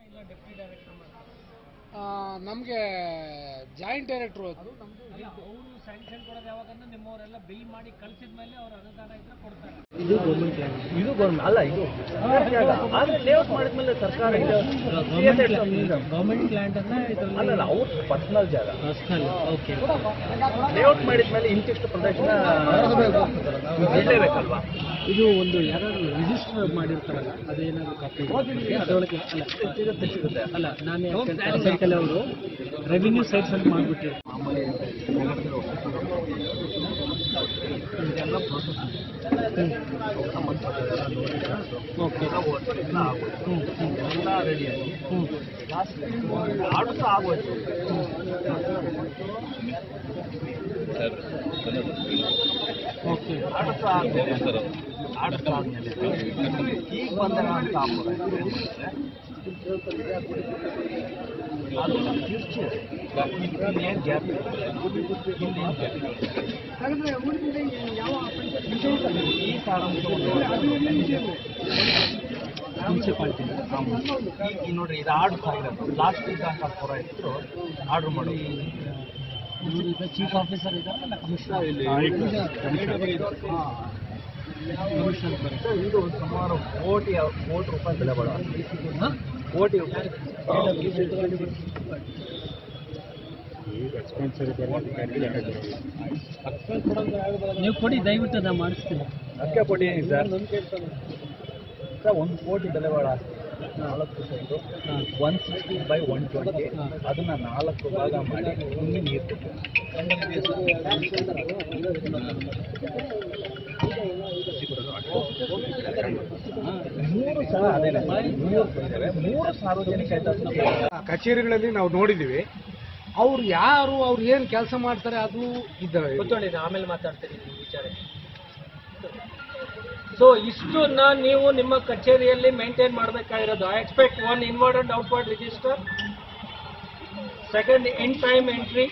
ನಮಗೆ ಜಾಯಿಂಟ್ ಡೈರೆಕ್ಟ್ರು ಅವರು ಸ್ಯಾಂಕ್ಷನ್ ಕೊಡೋದು ಯಾವಾಗಂದ್ರೆ ನಿಮ್ಮವರೆಲ್ಲ ಬಿಲ್ ಮಾಡಿ ಕಳಿಸಿದ ಮೇಲೆ ಅವ್ರ ಅನುದಾನ ಇದ್ರೆ ಕೊಡ್ತಾರೆ ಇದು ಗೌರ್ಮೆಂಟ್ ಲ್ಯಾಂಡ್ ಇದು ಗೌರ್ಮೆಂಟ್ ಅಲ್ಲ ಇದು ಆದ್ರೆ ಲೇಔಟ್ ಮಾಡಿದ್ಮೇಲೆ ಸರ್ಕಾರ ಗೌರ್ಮೆಂಟ್ ಲ್ಯಾಂಡ್ ಅನ್ನ ಅಲ್ಲ ಅಲ್ಲ ಅವ್ರ ಪರ್ಸನಲ್ ಜಾಗ ಪರ್ಸನಲ್ ಓಕೆ ಲೇಔಟ್ ಮಾಡಿದ್ಮೇಲೆ ಇಂತಿಷ್ಟು ಪ್ರದರ್ಶನ ಬಿಡಲೇಬೇಕಲ್ವಾ ಇದು ಒಂದು ಯಾರಾದ್ರು ರಿಜಿಸ್ಟರ್ ಮಾಡಿರ್ತಾರಲ್ಲ ಅದೇನಾದ್ರು ಕಾಪಿ ಅದರೊಳಗೆ ಅಲ್ಲ ಸಿಗುತ್ತೆ ಸಿಗುತ್ತೆ ಅಲ್ಲ ನಾನು ಸೈಕಲ್ ಅವರು ರೆವಿನ್ಯೂ ಸೈಟ್ಸ್ ಅಂತ ಮಾಡ್ಬಿಟ್ಟಿರ್ತಾರೆ ಇದೆಲ್ಲ process ಇದೆ. ಓಕೆ ಎಲ್ಲ ಆಗೋಯ್ತು. ಎಲ್ಲ ರೆಡಿ ಆಗಿ ಲಾಸ್ಟ್ ಆರ್ಡರ್ ಸಹ ಆಗೋಯ್ತು ಓಕೆ ಆರ್ಡರ್ ಸಹ ಆದ್ಮೇಲೆ ಆರ್ಡರ್ ಸಹ ಆದ್ಮೇಲೆ ಈಗ ಬಂದಾಗ ಅಂತ ಆಫರ್ ಅದು ಫ್ಯೂಚರ್ ಏನು ಗ್ಯಾಪ್ ಈ ಸಾರಾಂಶವನ್ನು ಮುನ್ಸಿಪಾಲ್ಟಿ ಈಗ ನೋಡ್ರಿ ಇದು ಆರ್ಡರ್ ಆಗಿರೋದು ಲಾಸ್ಟ್ ವೀಕ್ ಅಂತ ಪುರ ಇತ್ತು ಆರ್ಡರ್ ಮಾಡೋದು ಈಗ ಚೀಫ್ ಆಫೀಸರ್ ಇದಾರಲ್ಲ ಕಮಿಷನರ್ ಸರ್, ಇದು ಸುಮಾರು ಕೋಟಿ ಕೋಟಿ ರೂಪಾಯಿ ಬೆಲೆ ಬಾಳುವ ಕೋಟಿ ರೂಪಾಯಿ ನೀವು ಕೊಡಿ ದಯವಿಟ್ಟು ನಾನು ಮಾಡಿಸ್ತೀನಿ ಅದಕ್ಕೆ ಕೊಡಿ ಸರ್ ಸರ್ ಒಂದು ಕೋಟಿ ಬೆಲೆ ಬಾಳ ನಾಲ್ಕು side one sixty by one twenty ಅದನ್ನ ನಾಲ್ಕು ಭಾಗ ಮಾಡಿ ಹಿಂಗೆ ನೀರು ಕೊಟ್ಟು ಮೂರು ಸಹ ಅದೇ ಮೂರು ಇದ್ದಾರೆ. ಮೂರು ಸಾರ್ವಜನಿಕ ಹಿತಾಸಕ್ತಿ ಕಚೇರಿಗಳಲ್ಲಿ ನಾವು ನೋಡಿದ್ದೀವಿ ಅವ್ರು ಯಾರು ಅವ್ರು ಏನು ಕೆಲಸ ಮಾಡ್ತಾರೆ ಅದು ಇದ್ದಾವೆ ಕೂತ್ಕೊಳ್ಳಿ ನಾನು ಆಮೇಲೆ ಮಾತಾಡ್ತೀನಿ ಈ ವಿಚಾರ ಸೊ ಇಷ್ಟನ್ನ ನೀವು ನಿಮ್ಮ ಕಚೇರಿಯಲ್ಲಿ ಮೇಂಟೈನ್ ಮಾಡಬೇಕಾಗಿರೋದು I expect one inward and outward register second in time entry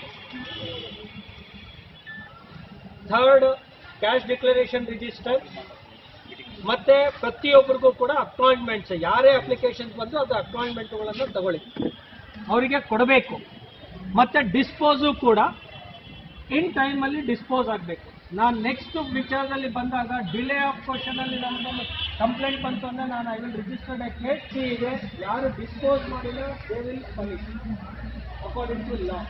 third cash declaration register ಮತ್ತೆ ಪ್ರತಿಯೊಬ್ಬರಿಗೂ ಕೂಡ ಅಪಾಯಿಂಟ್ಮೆಂಟ್ಸ್ ಯಾರೇ ಅಪ್ಲಿಕೇಶನ್ಸ್ ಬಂದು ಅದು ಅಪಾಯಿಂಟ್ಮೆಂಟ್ಗಳನ್ನು ತಗೊಳ್ಳಿ ಅವರಿಗೆ ಕೊಡಬೇಕು ಮತ್ತೆ ಡಿಸ್ಪೋಸು ಕೂಡ ಇನ್ ಟೈಮಲ್ಲಿ ಡಿಸ್ಪೋಸ್ ಆಗಬೇಕು ನಾನು ನೆಕ್ಸ್ಟ್ ವಿಚಾರದಲ್ಲಿ ಬಂದಾಗ ಡಿಲೇ ಆಫ್ ಕ್ವಶನ್ ಅಲ್ಲಿ ನಮ್ಮದೊಂದು ಕಂಪ್ಲೇಂಟ್ ಬಂತು ಅಂದ್ರೆ ನಾನು ಐ ವಿಲ್ ರಿಜಿಸ್ಟರ್ಡ್ ಕೇಸ್ ಸಿ ಇದೆ ಯಾರು ಡಿಸ್ಪೋಸ್ ಮಾಡಿಲ್ಲ they will punish according to law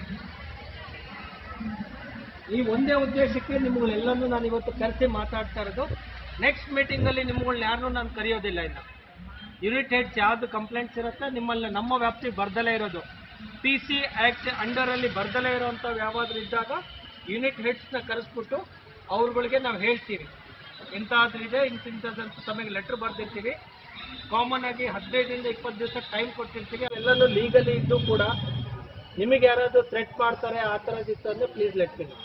ಈ ಒಂದೇ ಉದ್ದೇಶಕ್ಕೆ ನಿಮ್ಗಳೆಲ್ಲನೂ ನಾನು ಇವತ್ತು ಕರೆಸಿ ಮಾತಾಡ್ತಾ ಇರೋದು ನೆಕ್ಸ್ಟ್ ಮೀಟಿಂಗಲ್ಲಿ ನಿಮ್ಗಳನ್ನ ಯಾರನ್ನೂ ನಾನು ಕರೆಯೋದಿಲ್ಲ ಇನ್ನು ಯೂನಿಟ್ ಹೆಡ್ಸ್ ಯಾವ್ದು ಕಂಪ್ಲೇಂಟ್ಸ್ ಇರುತ್ತೆ ನಿಮ್ಮಲ್ಲಿ ನಮ್ಮ ವ್ಯಾಪ್ತಿ ಬರ್ದಲೇ ಇರೋದು ಪಿ ಸಿ ಆ್ಯಕ್ಟ್ ಅಂಡರಲ್ಲಿ ಬರ್ದಲೇ ಇರುವಂಥ ಯಾವಾದ್ರೂ ಇದ್ದಾಗ ಯೂನಿಟ್ ಹೆಡ್ಸ್ನ ಕರೆಸ್ಬಿಟ್ಟು ಅವ್ರುಗಳಿಗೆ ನಾವು ಹೇಳ್ತೀವಿ ಇಂಥಾದ್ರೂ ಇದೆ ಇಂತಿಂಥದ್ದಂತ ತಮಗೆ ಲೆಟ್ರ್ ಬರ್ದಿರ್ತೀವಿ ಕಾಮನ್ ಆಗಿ ಹದಿನೈದರಿಂದ ಇಪ್ಪತ್ತು ದಿವಸ ಟೈಮ್ ಕೊಟ್ಟಿರ್ತೀವಿ ಎಲ್ಲನೂ ಲೀಗಲಿ ಇದ್ದು ಕೂಡ ನಿಮಗೆ ಯಾರಾದರೂ ಥ್ರೆಟ್ ಮಾಡ್ತಾರೆ ಆ ಥರದ್ದಿತ್ತು ಅಂದರೆ ಪ್ಲೀಸ್ ಲೆಟ್ ಮೀ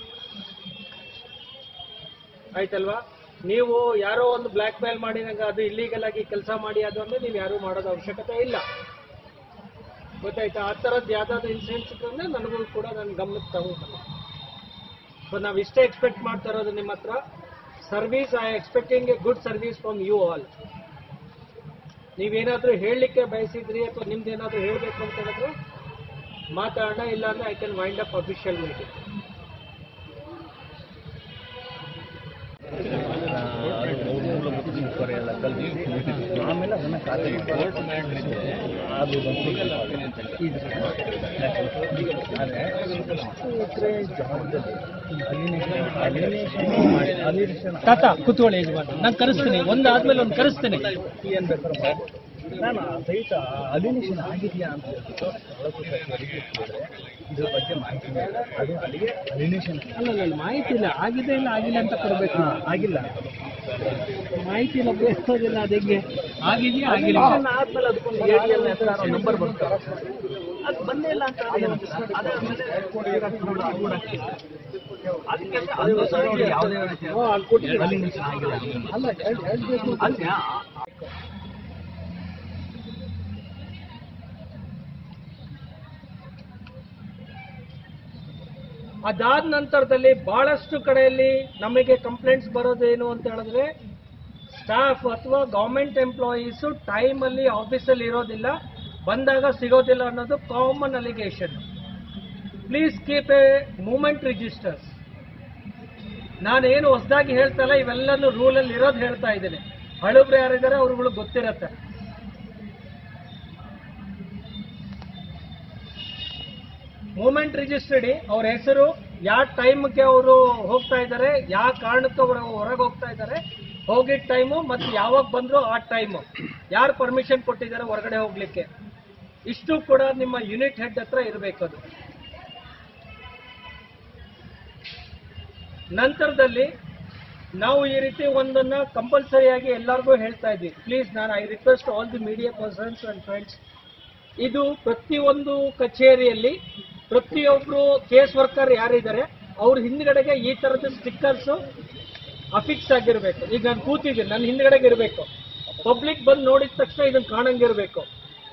ಆಯ್ತಲ್ವಾ ನೀವು ಯಾರೋ ಒಂದು ಬ್ಲ್ಯಾಕ್ ಮೇಲ್ ಮಾಡಿ ನಂಗೆ ಅದು ಇಲ್ಲೀಗಲ್ ಆಗಿ ಕೆಲಸ ಮಾಡಿ ಅದು ಅಂದ್ರೆ ನೀವು ಯಾರು ಮಾಡೋದು ಅವಶ್ಯಕತೆ ಇಲ್ಲ ಗೊತ್ತಾಯ್ತಾ ಆ ಥರದ್ದು ಯಾವ್ದಾದ್ರು ಇನ್ಸಿಡೆಂಟ್ಸ್ ಇದ್ರೆ ನನಗೂ ಕೂಡ ನನ್ನ ಗಮನಕ್ಕೆ ತಗೊಂಡು ಸೊ ನಾವು ಇಷ್ಟೇ ಎಕ್ಸ್ಪೆಕ್ಟ್ ಮಾಡ್ತಾ ಇರೋದು ನಿಮ್ಮ ಹತ್ರ service I expecting a good service from you all ನೀವೇನಾದ್ರೂ ಹೇಳಲಿಕ್ಕೆ ಬಯಸಿದ್ರಿ ಅಥವಾ ನಿಮ್ದು ಏನಾದ್ರೂ ಹೇಳಬೇಕು ಅಂತ ಹೇಳಿದ್ರೆ ಮಾತಾಡೋಣ ಇಲ್ಲ ಅಂದ್ರೆ I can wind up official meeting ಮೂಲಭೂತ ಪೇಪರ್ ಎಲ್ಲ ಕಲ್ತು ಆಮೇಲೆ ಅದನ್ನು ಖಾತೆ ಅದು ಬಂದು ಆದರೆ ಎಕರೆ ಜಾಗದಲ್ಲಿ ಅಲಿನೇಷನ್ ತಾತ ಕೂತ್ಕೊಳ್ಳಿ ಯಜಮಾನ ನಾನು ಕರೆಸ್ತೀನಿ ಒಂದಾದ್ಮೇಲೆ ಒಂದು ಕರೆಸ್ತೀನಿ ಏನ್ ಬೇಕಾದ್ರೂ ಮಾಡಿ. ನಾನು ಸಹಿತ ಅಲಿನೇಷನ್ ಆಗಿದೆಯಾ ಅಂತ ಹೇಳ್ಬಿಟ್ಟು ತಾಲೂಕು ಸಚಿವರಿಗೆ ಕೇಳಿದ್ರೆ ಇದ್ರ ಬಗ್ಗೆ ಮಾಹಿತಿ ಇಲ್ಲ. ಅದು ಅಲ್ಲಿಗೆ ಅಲಿನೇಷನ್ ಅಲ್ಲ ಅಲ್ಲ, ಮಾಹಿತಿ ಇಲ್ಲ ಆಗಿದೆ ಇಲ್ಲ ಆಗಿಲ್ಲ ಅಂತ ಕೊಡಬೇಕು ಆಗಿಲ್ಲ ಮಾಹಿತಿ ಇಲ್ಲ ಬೇಸೋದಿಲ್ಲ ಅದಕ್ಕೆ ಆಗಿದೆಯಾ ಆಗಿಲ್ಲ ಅಲಿನೇಷನ್ ಆದ್ಮೇಲೆ ಅದಕ್ಕೊಂದು ಎ ಟಿ ಎಲ್ ಹೆಸರು ನಂಬರ್ ಬರ್ತದೆ ಅದು ಬಂದೇ ಇಲ್ಲ ಅಂತ ಅದಾದ್ಮೇಲೆ ಅಪ್ಲೋಡ್ ಆಗ್ತಿಲ್ಲ. ಅದಕ್ಕೆ ಅದು ಸರ್ವೆ ಯಾವುದೇ ರೀತಿಯ ಅಲಿನೇಷನ್ ಆಗಿಲ್ಲ ಅಲ್ಲ ಎರಡ್- ಎರಡ್ ಬೇಕು. ಅಲ್ಲ ಅದಾದ ನಂತರದಲ್ಲಿ ಬಹಳಷ್ಟು ಕಡೆಯಲ್ಲಿ ನಮಗೆ ಕಂಪ್ಲೇಂಟ್ಸ್ ಬರೋದೇನು ಅಂತ ಹೇಳಿದ್ರೆ ಸ್ಟಾಫ್ ಅಥವಾ ಗೌರ್ಮೆಂಟ್ ಎಂಪ್ಲಾಯೀಸು ಟೈಮಲ್ಲಿ ಆಫೀಸಲ್ಲಿ ಇರೋದಿಲ್ಲ ಬಂದಾಗ ಸಿಗೋದಿಲ್ಲ ಅನ್ನೋದು common allegation please keep a moment registers ನಾನೇನು ಹೊಸದಾಗಿ ಹೇಳ್ತಾ ಇಲ್ಲ ಇವೆಲ್ಲನೂ ರೂಲಲ್ಲಿ ಇರೋದು ಹೇಳ್ತಾ ಇದ್ದೇನೆ ಹಳುಬ್ರು ಯಾರಿದ್ದಾರೆ ಅವ್ರುಗಳು ಗೊತ್ತಿರತ್ತೆ ಮೂಮೆಂಟ್ ರಿಜಿಸ್ಟರ್ಡಿ ಅವ್ರ ಹೆಸರು ಯಾವ ಟೈಮ್ಗೆ ಅವರು ಹೋಗ್ತಾ ಇದ್ದಾರೆ ಯಾವ ಕಾರಣಕ್ಕೆ ಅವರು ಹೊರಗೆ ಹೋಗ್ತಾ ಇದ್ದಾರೆ ಹೋಗಿದ್ದ ಟೈಮು ಮತ್ತು ಯಾವಾಗ ಬಂದ್ರು ಆ ಟೈಮು ಯಾರು ಪರ್ಮಿಷನ್ ಕೊಟ್ಟಿದ್ದಾರೆ ಹೊರಗಡೆ ಹೋಗ್ಲಿಕ್ಕೆ ಇಷ್ಟು ಕೂಡ ನಿಮ್ಮ ಯೂನಿಟ್ ಹೆಡ್ ಹತ್ರ ಇರಬೇಕು ಅದು ನಂತರದಲ್ಲಿ ನಾವು ಈ ರೀತಿ ಒಂದನ್ನ ಕಂಪಲ್ಸರಿಯಾಗಿ ಎಲ್ಲರಿಗೂ ಹೇಳ್ತಾ ಇದ್ವಿ ಪ್ಲೀಸ್ ನಾನು I request all the media persons and friends ಇದು ಪ್ರತಿಯೊಂದು ಕಚೇರಿಯಲ್ಲಿ ಪ್ರತಿಯೊಬ್ಬರು ಕೇಸ್ ವರ್ಕರ್ ಯಾರಿದ್ದಾರೆ ಅವ್ರ ಹಿಂದ್ಗಡೆಗೆ ಈ ಥರದ ಸ್ಟಿಕ್ಕರ್ಸು ಅಫಿಕ್ಸ್ ಆಗಿರಬೇಕು ಈಗ ನಾನು ಕೂತಿದ್ದೀನಿ ನನ್ನ ಹಿಂದ್ಗಡೆಗೆ ಇರಬೇಕು ಪಬ್ಲಿಕ್ ಬಂದು ನೋಡಿದ ತಕ್ಷಣ ಇದನ್ನು ಕಾಣಂಗಿರಬೇಕು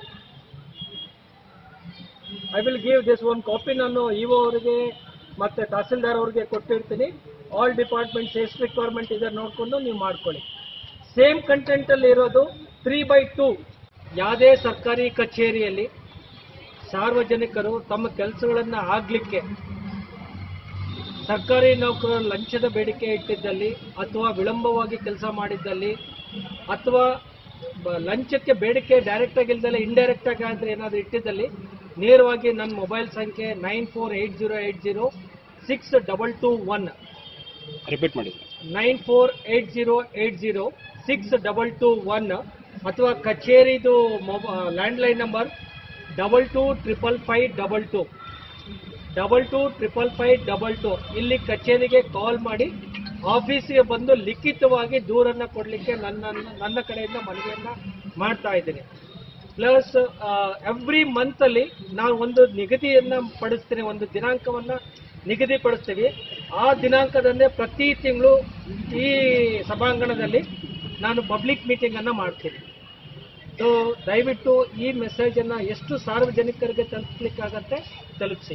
I will give this one copy ನಾನು ಇಒ ಅವರಿಗೆ ಮತ್ತೆ ತಹಸೀಲ್ದಾರ್ ಅವರಿಗೆ ಕೊಟ್ಟಿರ್ತೀನಿ ಆಲ್ ಡಿಪಾರ್ಟ್ಮೆಂಟ್ಸ್ ಎಷ್ಟು ರಿಕ್ವೈರ್ಮೆಂಟ್ ಇದೆ ನೋಡಿಕೊಂಡು ನೀವು ಮಾಡ್ಕೊಳ್ಳಿ ಸೇಮ್ ಕಂಟೆಂಟಲ್ಲಿ ಇರೋದು ತ್ರೀ ಬೈ ಟೂ ಯಾವುದೇ ಸರ್ಕಾರಿ ಕಚೇರಿಯಲ್ಲಿ ಸಾರ್ವಜನಿಕರು ತಮ್ಮ ಕೆಲಸಗಳನ್ನು ಆಗಲಿಕ್ಕೆ ಸರ್ಕಾರಿ ನೌಕರರು ಲಂಚದ ಬೇಡಿಕೆ ಇಟ್ಟಿದ್ದಲ್ಲಿ ಅಥವಾ ವಿಳಂಬವಾಗಿ ಕೆಲಸ ಮಾಡಿದ್ದಲ್ಲಿ ಅಥವಾ ಬ- ಲಂಚಕ್ಕೆ ಬೇಡಿಕೆ ಡೈರೆಕ್ಟ್ ಆಗಿ ಇಲ್ದಲೆ ಇಂಡೈರೆಕ್ಟ್ ಆಗಿ ಆದ್ರೆ ಏನಾದರೂ ಇಟ್ಟಿದ್ದಲ್ಲಿ ನೇರವಾಗಿ ನನ್ನ ಮೊಬೈಲ್ ಸಂಖ್ಯೆ nine four eight zero eight zero six double two one repeat ಮಾಡಿ nine four eight zero eight zero six double two one ಅಥವಾ ಕಚೇರಿದು ಮೊಬ landline number double two triple five double two double two triple five double two ಇಲ್ಲಿ ಕಚೇರಿಗೆ ಕಾಲ್ ಮಾಡಿ ಆಫೀಸಿಗೆ ಬಂದು ಲಿಖಿತವಾಗಿ ದೂರನ್ನು ಕೊಡಲಿಕ್ಕೆ ನನ್ನ ನನ್ನ ಕಡೆಯಿಂದ ಮನವಿಯನ್ನು ಮಾಡ್ತಾ ಇದ್ದೀನಿ ಪ್ಲಸ್ ಎವ್ರಿ ಮಂತಲ್ಲಿ ನಾವು ಒಂದು ನಿಗದಿಯನ್ನು ಪಡಿಸ್ತೀನಿ ಒಂದು ದಿನಾಂಕವನ್ನು ನಿಗದಿಪಡಿಸ್ತೀವಿ ಆ ದಿನಾಂಕದಂದೇ ಪ್ರತಿ ತಿಂಗಳು ಈ ಸಭಾಂಗಣದಲ್ಲಿ ನಾನು ಪಬ್ಲಿಕ್ ಮೀಟಿಂಗನ್ನು ಮಾಡ್ತೀನಿ ಸೊ ದಯವಿಟ್ಟು ಈ ಮೆಸೇಜನ್ನು ಎಷ್ಟು ಸಾರ್ವಜನಿಕರಿಗೆ ತಲುಪಲಿಕ್ಕಾಗತ್ತೆ ತಲುಪಿಸಿ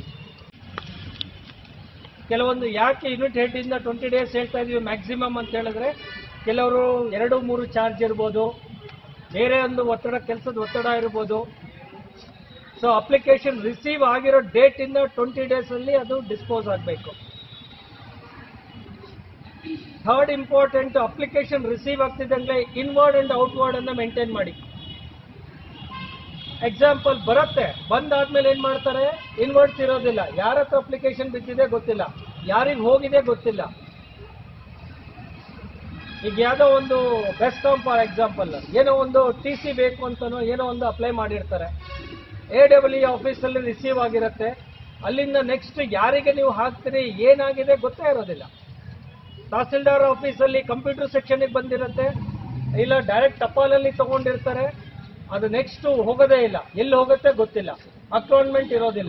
ಕೆಲವೊಂದು ಯಾಕೆ ಯೂನಿಟ್ ಹೆಡ್ಡಿಂದ ಟ್ವೆಂಟಿ ಡೇಸ್ ಹೇಳ್ತಾ ಇದೀವಿ ಮ್ಯಾಕ್ಸಿಮಮ್ ಅಂತ ಹೇಳಿದ್ರೆ ಕೆಲವರು ಎರಡು ಮೂರು ಚಾರ್ಜ್ ಇರ್ಬೋದು ಬೇರೆ ಒಂದು ಒತ್ತಡ ಕೆಲಸದ ಒತ್ತಡ ಇರ್ಬೋದು ಸೊ ಅಪ್ಲಿಕೇಶನ್ ರಿಸೀವ್ ಆಗಿರೋ ಡೇಟಿಂದ ಟ್ವೆಂಟಿ ಡೇಸಲ್ಲಿ ಅದು ಡಿಸ್ಪೋಸ್ ಆಗಬೇಕು ಥರ್ಡ್ ಇಂಪಾರ್ಟೆಂಟ್ ಅಪ್ಲಿಕೇಶನ್ ರಿಸೀವ್ ಆಗ್ತಿದ್ದಂಗೆ ಇನ್ವರ್ಡ್ ಅಂಡ್ ಔಟ್ವರ್ಡ್ ಅನ್ನ ಮೇಂಟೈನ್ ಮಾಡಿ ಎಕ್ಸಾಂಪಲ್ ಬರುತ್ತೆ ಬಂದಾದ್ಮೇಲೆ ಏನ್ ಮಾಡ್ತಾರೆ ಇನ್ವರ್ಡ್ಸ್ ಇರೋದಿಲ್ಲ ಯಾರ ಹತ್ರ ಅಪ್ಲಿಕೇಶನ್ ಬಿದ್ದಿದೆ ಗೊತ್ತಿಲ್ಲ ಯಾರಿಗೆ ಹೋಗಿದೆ ಗೊತ್ತಿಲ್ಲ ಈಗ ಯಾವುದೋ ಒಂದು ಬೆಸ್ಟ್ ಫಾರ್ ಎಕ್ಸಾಂಪಲ್ ಏನೋ ಒಂದು ಟಿ ಸಿ ಬೇಕು ಅಂತನೋ ಏನೋ ಒಂದು ಅಪ್ಲೈ ಮಾಡಿರ್ತಾರೆ ಎ ಡಬ್ಲ್ಯೂ ಆಫೀಸಲ್ಲಿ ರಿಸೀವ್ ಆಗಿರುತ್ತೆ ಅಲ್ಲಿಂದ ನೆಕ್ಸ್ಟ್ ಯಾರಿಗೆ ನೀವು ಹಾಕ್ತೀರಿ ಏನಾಗಿದೆ ಗೊತ್ತೇ ಇರೋದಿಲ್ಲ ತಹಸೀಲ್ದಾರ್ ಆಫೀಸಲ್ಲಿ ಕಂಪ್ಯೂಟರ್ ಸೆಕ್ಷನ್ಗೆ ಬಂದಿರುತ್ತೆ ಇಲ್ಲ ಡೈರೆಕ್ಟ್ ಟಪಾಲಲ್ಲಿ ತಗೊಂಡಿರ್ತಾರೆ ಅದು ನೆಕ್ಸ್ಟ್ ಹೋಗೋದೇ ಇಲ್ಲ ಎಲ್ಲಿ ಹೋಗುತ್ತೆ ಗೊತ್ತಿಲ್ಲ ಅಕೌಂಟ್ಮೆಂಟ್ ಇರೋದಿಲ್ಲ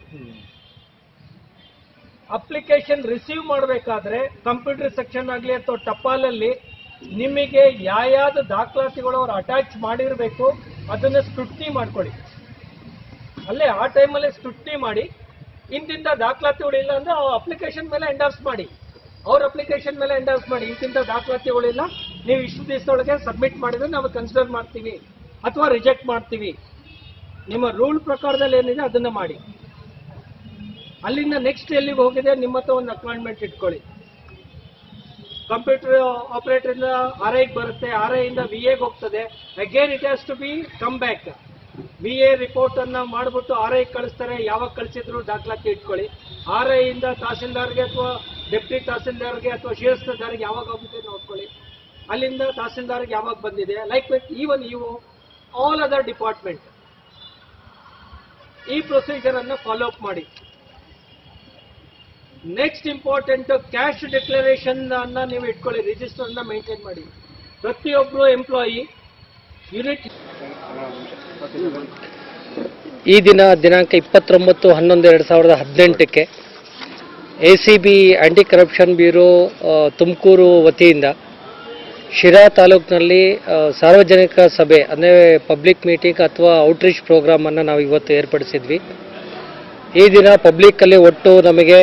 ಅಪ್ಲಿಕೇಶನ್ ರಿಸೀವ್ ಮಾಡಬೇಕಾದ್ರೆ ಕಂಪ್ಯೂಟರ್ ಸೆಕ್ಷನ್ ಆಗಲಿ ಅಥವಾ ಟಪಾಲಲ್ಲಿ ನಿಮಗೆ ಯಾವ್ಯಾವ್ದು ದಾಖಲಾತಿಗಳು ಅವ್ರು ಅಟ್ಯಾಚ್ ಮಾಡಿರಬೇಕು ಅದನ್ನ ಸ್ಕ್ರೂಟ್ನಿ ಮಾಡ್ಕೊಳ್ಳಿ ಅಲ್ಲೇ ಆ ಟೈಮಲ್ಲೇ ಸ್ಕ್ರೂಟ್ನಿ ಮಾಡಿ ಇಂತಿಂಥ ದಾಖಲಾತಿಗಳು ಇಲ್ಲ ಅಂದ್ರೆ ಆ ಅಪ್ಲಿಕೇಶನ್ ಮೇಲೆ ಎಂಡರ್ಸ್ ಮಾಡಿ ಅವ್ರ ಅಪ್ಲಿಕೇಶನ್ ಮೇಲೆ ಎಂಡರ್ಸ್ ಮಾಡಿ ಇಂತಿಂಥ ದಾಖಲಾತಿಗಳಿಲ್ಲ ನೀವು ಇಷ್ಟು ದಿವಸದೊಳಗೆ ಸಬ್ಮಿಟ್ ಮಾಡಿದ್ರೆ ನಾವು ಕನ್ಸಿಡರ್ ಮಾಡ್ತೀವಿ ಅಥವಾ ರಿಜೆಕ್ಟ್ ಮಾಡ್ತೀವಿ ನಿಮ್ಮ ರೂಲ್ ಪ್ರಕಾರದಲ್ಲಿ ಏನಿದೆ ಅದನ್ನ ಮಾಡಿ ಅಲ್ಲಿಂದ ನೆಕ್ಸ್ಟ್ ಎಲ್ಲಿಗೆ ಹೋಗಿದೆ ನಿಮ್ಮ ಹತ್ರ ಒಂದು ಅಪಾಯಿಂಟ್ಮೆಂಟ್ ಇಟ್ಕೊಳ್ಳಿ ಕಂಪ್ಯೂಟರ್ ಆಪರೇಟರ್ ಇಂದ ಆರ್ ಐಗೆ ಬರುತ್ತೆ ಆರ್ ಐ ಇಂದ ವಿ ಎಗೆ ಹೋಗ್ತದೆ again it has to be come back V A report ಅನ್ನ ಮಾಡ್ಬಿಟ್ಟು ಆರ್ ಐ ಕಳಿಸ್ತಾರೆ ಯಾವಾಗ ಕಳಿಸಿದ್ರು ದಾಖಲಾತಿ ಇಟ್ಕೊಳ್ಳಿ ಆರ್ ಐ ಇಂದ ತಹಸೀಲ್ದಾರ್ಗೆ ಅಥವಾ ಡೆಪ್ಟಿ ತಹಸೀಲ್ದಾರ್ಗೆ ಅಥವಾ ಶಿರಸ್ತದಾರ್ಗೆ ಯಾವಾಗ ಹೋಗುತ್ತೆ ನೋಡ್ಕೊಳ್ಳಿ ಅಲ್ಲಿಂದ ತಹಸೀಲ್ದಾರ್ಗೆ ಯಾವಾಗ ಬಂದಿದೆ ಲೈಕ್ ಈವನ್ ಇವು ಆಲ್ ಅದರ್ ಡಿಪಾರ್ಟ್ಮೆಂಟ್ ಈ ಪ್ರೊಸೀಜರ್ ಅನ್ನ ಫಾಲೋ ಅಪ್ ಮಾಡಿ ನೆಕ್ಸ್ಟ್ ಇಂಪಾರ್ಟೆಂಟ್ ಕ್ಯಾಶ್ ಡಿಕ್ಲರೇಷನ್ ಅನ್ನ ನೀವು ಇಟ್ಕೊಳ್ಳಿ ರಿಜಿಸ್ಟರ್ ಅನ್ನ ಮೇಂಟೈನ್ ಮಾಡಿ ಪ್ರತಿಯೊಬ್ಬರು ಎಂಪ್ಲಾಯಿ ಯೂನಿಟ್ ಈ ದಿನ ದಿನಾಂಕ ಇಪ್ಪತ್ತೊಂಬತ್ತು ಹನ್ನೊಂದು ಎರಡು ಸಾವಿರದ ಹದಿನೆಂಟಕ್ಕೆ A C B anti corruption bureau ಆ, ತುಮಕೂರು ವತಿಯಿಂದ ಶಿರಾ ತಾಲೂಕಿನಲ್ಲಿ ಆ, ಸಾರ್ವಜನಿಕ ಸಭೆ ಅಂದರೆ ಪಬ್ಲಿಕ್ ಮೀಟಿಂಗ್ ಅಥವಾ ಔಟ್ರೀಚ್ ಪ್ರೋಗ್ರಾಮನ್ನು ನಾವು ಇವತ್ತು ಏರ್ಪಡಿಸಿದ್ವಿ ಈ ದಿನ ಪಬ್ಲಿಕ್ಕಲ್ಲಿ ಒಟ್ಟು ನಮಗೆ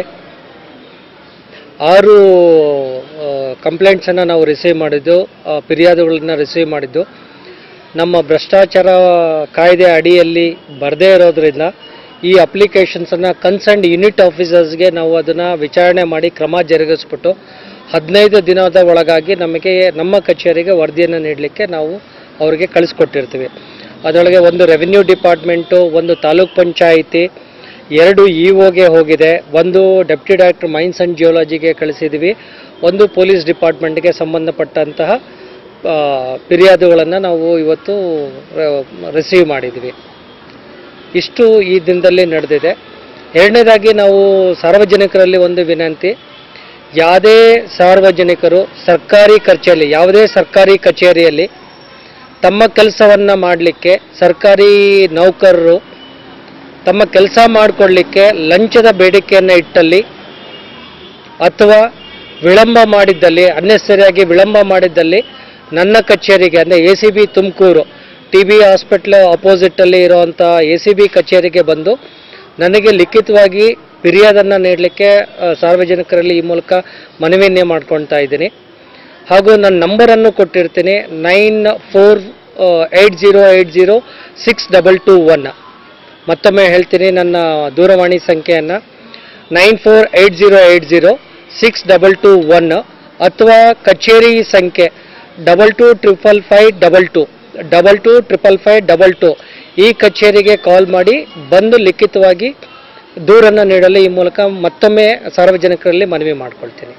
ಆರು ಕಂಪ್ಲೇಂಟ್ಸನ್ನು ನಾವು ರಿಸೀವ್ ಮಾಡಿದ್ದು ಆ, ಫಿರ್ಯಾದುಗಳನ್ನ ರಿಸೀವ್ ಮಾಡಿದ್ದು ನಮ್ಮ ಭ್ರಷ್ಟಾಚಾರ ಕಾಯ್ದೆ ಅಡಿಯಲ್ಲಿ ಬರದೇ ಇರೋದ್ರಿಂದ ಈ ಅಪ್ಲಿಕೇಶನ್ಸನ್ನು ಕನ್ಸರ್ನ್ಡ್ ಯೂನಿಟ್ ಆಫೀಸರ್ಸ್ಗೆ ನಾವು ಅದನ್ನು ವಿಚಾರಣೆ ಮಾಡಿ ಕ್ರಮ ಜರುಗಿಸ್ಬಿಟ್ಟು ಹದಿನೈದು ದಿನದ ಒಳಗಾಗಿ ನಮಗೆ ನಮ್ಮ ಕಚೇರಿಗೆ ವರದಿಯನ್ನು ನೀಡಲಿಕ್ಕೆ ನಾವು ಅವರಿಗೆ ಕಳಿಸ್ಕೊಟ್ಟಿರ್ತೀವಿ ಅದರೊಳಗೆ ಒಂದು ರೆವಿನ್ಯೂ ಡಿಪಾರ್ಟ್ಮೆಂಟು ಒಂದು ತಾಲೂಕ್ ಪಂಚಾಯಿತಿ ಎರಡು ಇ ಒಗೆ ಹೋಗಿದೆ ಒಂದು ಡೆಪ್ಟಿ ಡೈರೆಕ್ಟರ್ ಮೈನ್ಸ್ ಆ್ಯಂಡ್ ಜಿಯೋಲಜಿಗೆ ಕಳಿಸಿದ್ವಿ ಒಂದು ಪೊಲೀಸ್ ಡಿಪಾರ್ಟ್ಮೆಂಟ್ಗೆ ಸಂಬಂಧಪಟ್ಟಂತಹ ಆ, ಫಿರ್ಯಾದುಗಳನ್ನು ನಾವು ಇವತ್ತು ರಿಸೀವ್ ಮಾಡಿದ್ವಿ ಇಷ್ಟು ಈ ದಿನದಲ್ಲಿ ನಡೆದಿದೆ ಎರಡನೇದಾಗಿ ನಾವು ಸಾರ್ವಜನಿಕರಲ್ಲಿ ಒಂದು ವಿನಂತಿ ಯಾವುದೇ ಸಾರ್ವಜನಿಕರು ಸರ್ಕಾರಿ ಕಚೇರಿ ಯಾವುದೇ ಸರ್ಕಾರಿ ಕಚೇರಿಯಲ್ಲಿ ತಮ್ಮ ಕೆಲಸವನ್ನು ಮಾಡಲಿಕ್ಕೆ ಸರ್ಕಾರಿ ನೌಕರರು ತಮ್ಮ ಕೆಲಸ ಮಾಡಿಕೊಳ್ಳಿಕ್ಕೆ ಲಂಚದ ಬೇಡಿಕೆಯನ್ನು ಇಟ್ಟಲ್ಲಿ ಅಥವಾ ವಿಳಂಬ ಮಾಡಿದ್ದಲ್ಲಿ ಅನ್ನೆಸರಿಯಾಗಿ ವಿಳಂಬ ಮಾಡಿದ್ದಲ್ಲಿ ನನ್ನ ಕಚೇರಿಗೆ ಅಂದರೆ A C B Tumakuru T B hospital ಅಪೋಸಿಟಲ್ಲಿ ಇರೋವಂಥ ಎ ಸಿ ಬಿ ಕಚೇರಿಗೆ ಬಂದು ನನಗೆ ಲಿಖಿತವಾಗಿ ಫಿರ್ಯಾದನ್ನು ನೀಡಲಿಕ್ಕೆ ಆ, ಸಾರ್ವಜನಿಕರಲ್ಲಿ ಈ ಮೂಲಕ ಮನವಿಯನ್ನೇ ಮಾಡ್ಕೊಳ್ತಾ ಇದ್ದೀನಿ ಹಾಗೂ ನನ್ನ ನಂಬರನ್ನು ಕೊಟ್ಟಿರ್ತೀನಿ nine four eight zero eight zero six double two one ಮತ್ತೊಮ್ಮೆ ಹೇಳ್ತೀನಿ ನನ್ನ ದೂರವಾಣಿ ಸಂಖ್ಯೆಯನ್ನು nine four eight zero eight zero six double two one ಅಥವಾ ಕಚೇರಿ ಸಂಖ್ಯೆ double two triple five double two double two triple five double two ಈ ಕಚೇರಿಗೆ ಕಾಲ್ ಮಾಡಿ ಬಂದು ಲಿಖಿತವಾಗಿ ದೂರನ್ನು ನೀಡಲು ಈ ಮೂಲಕ ಮತ್ತೊಮ್ಮೆ ಸಾರ್ವಜನಿಕರಲ್ಲಿ ಮನವಿ ಮಾಡ್ಕೊಳ್ತೀನಿ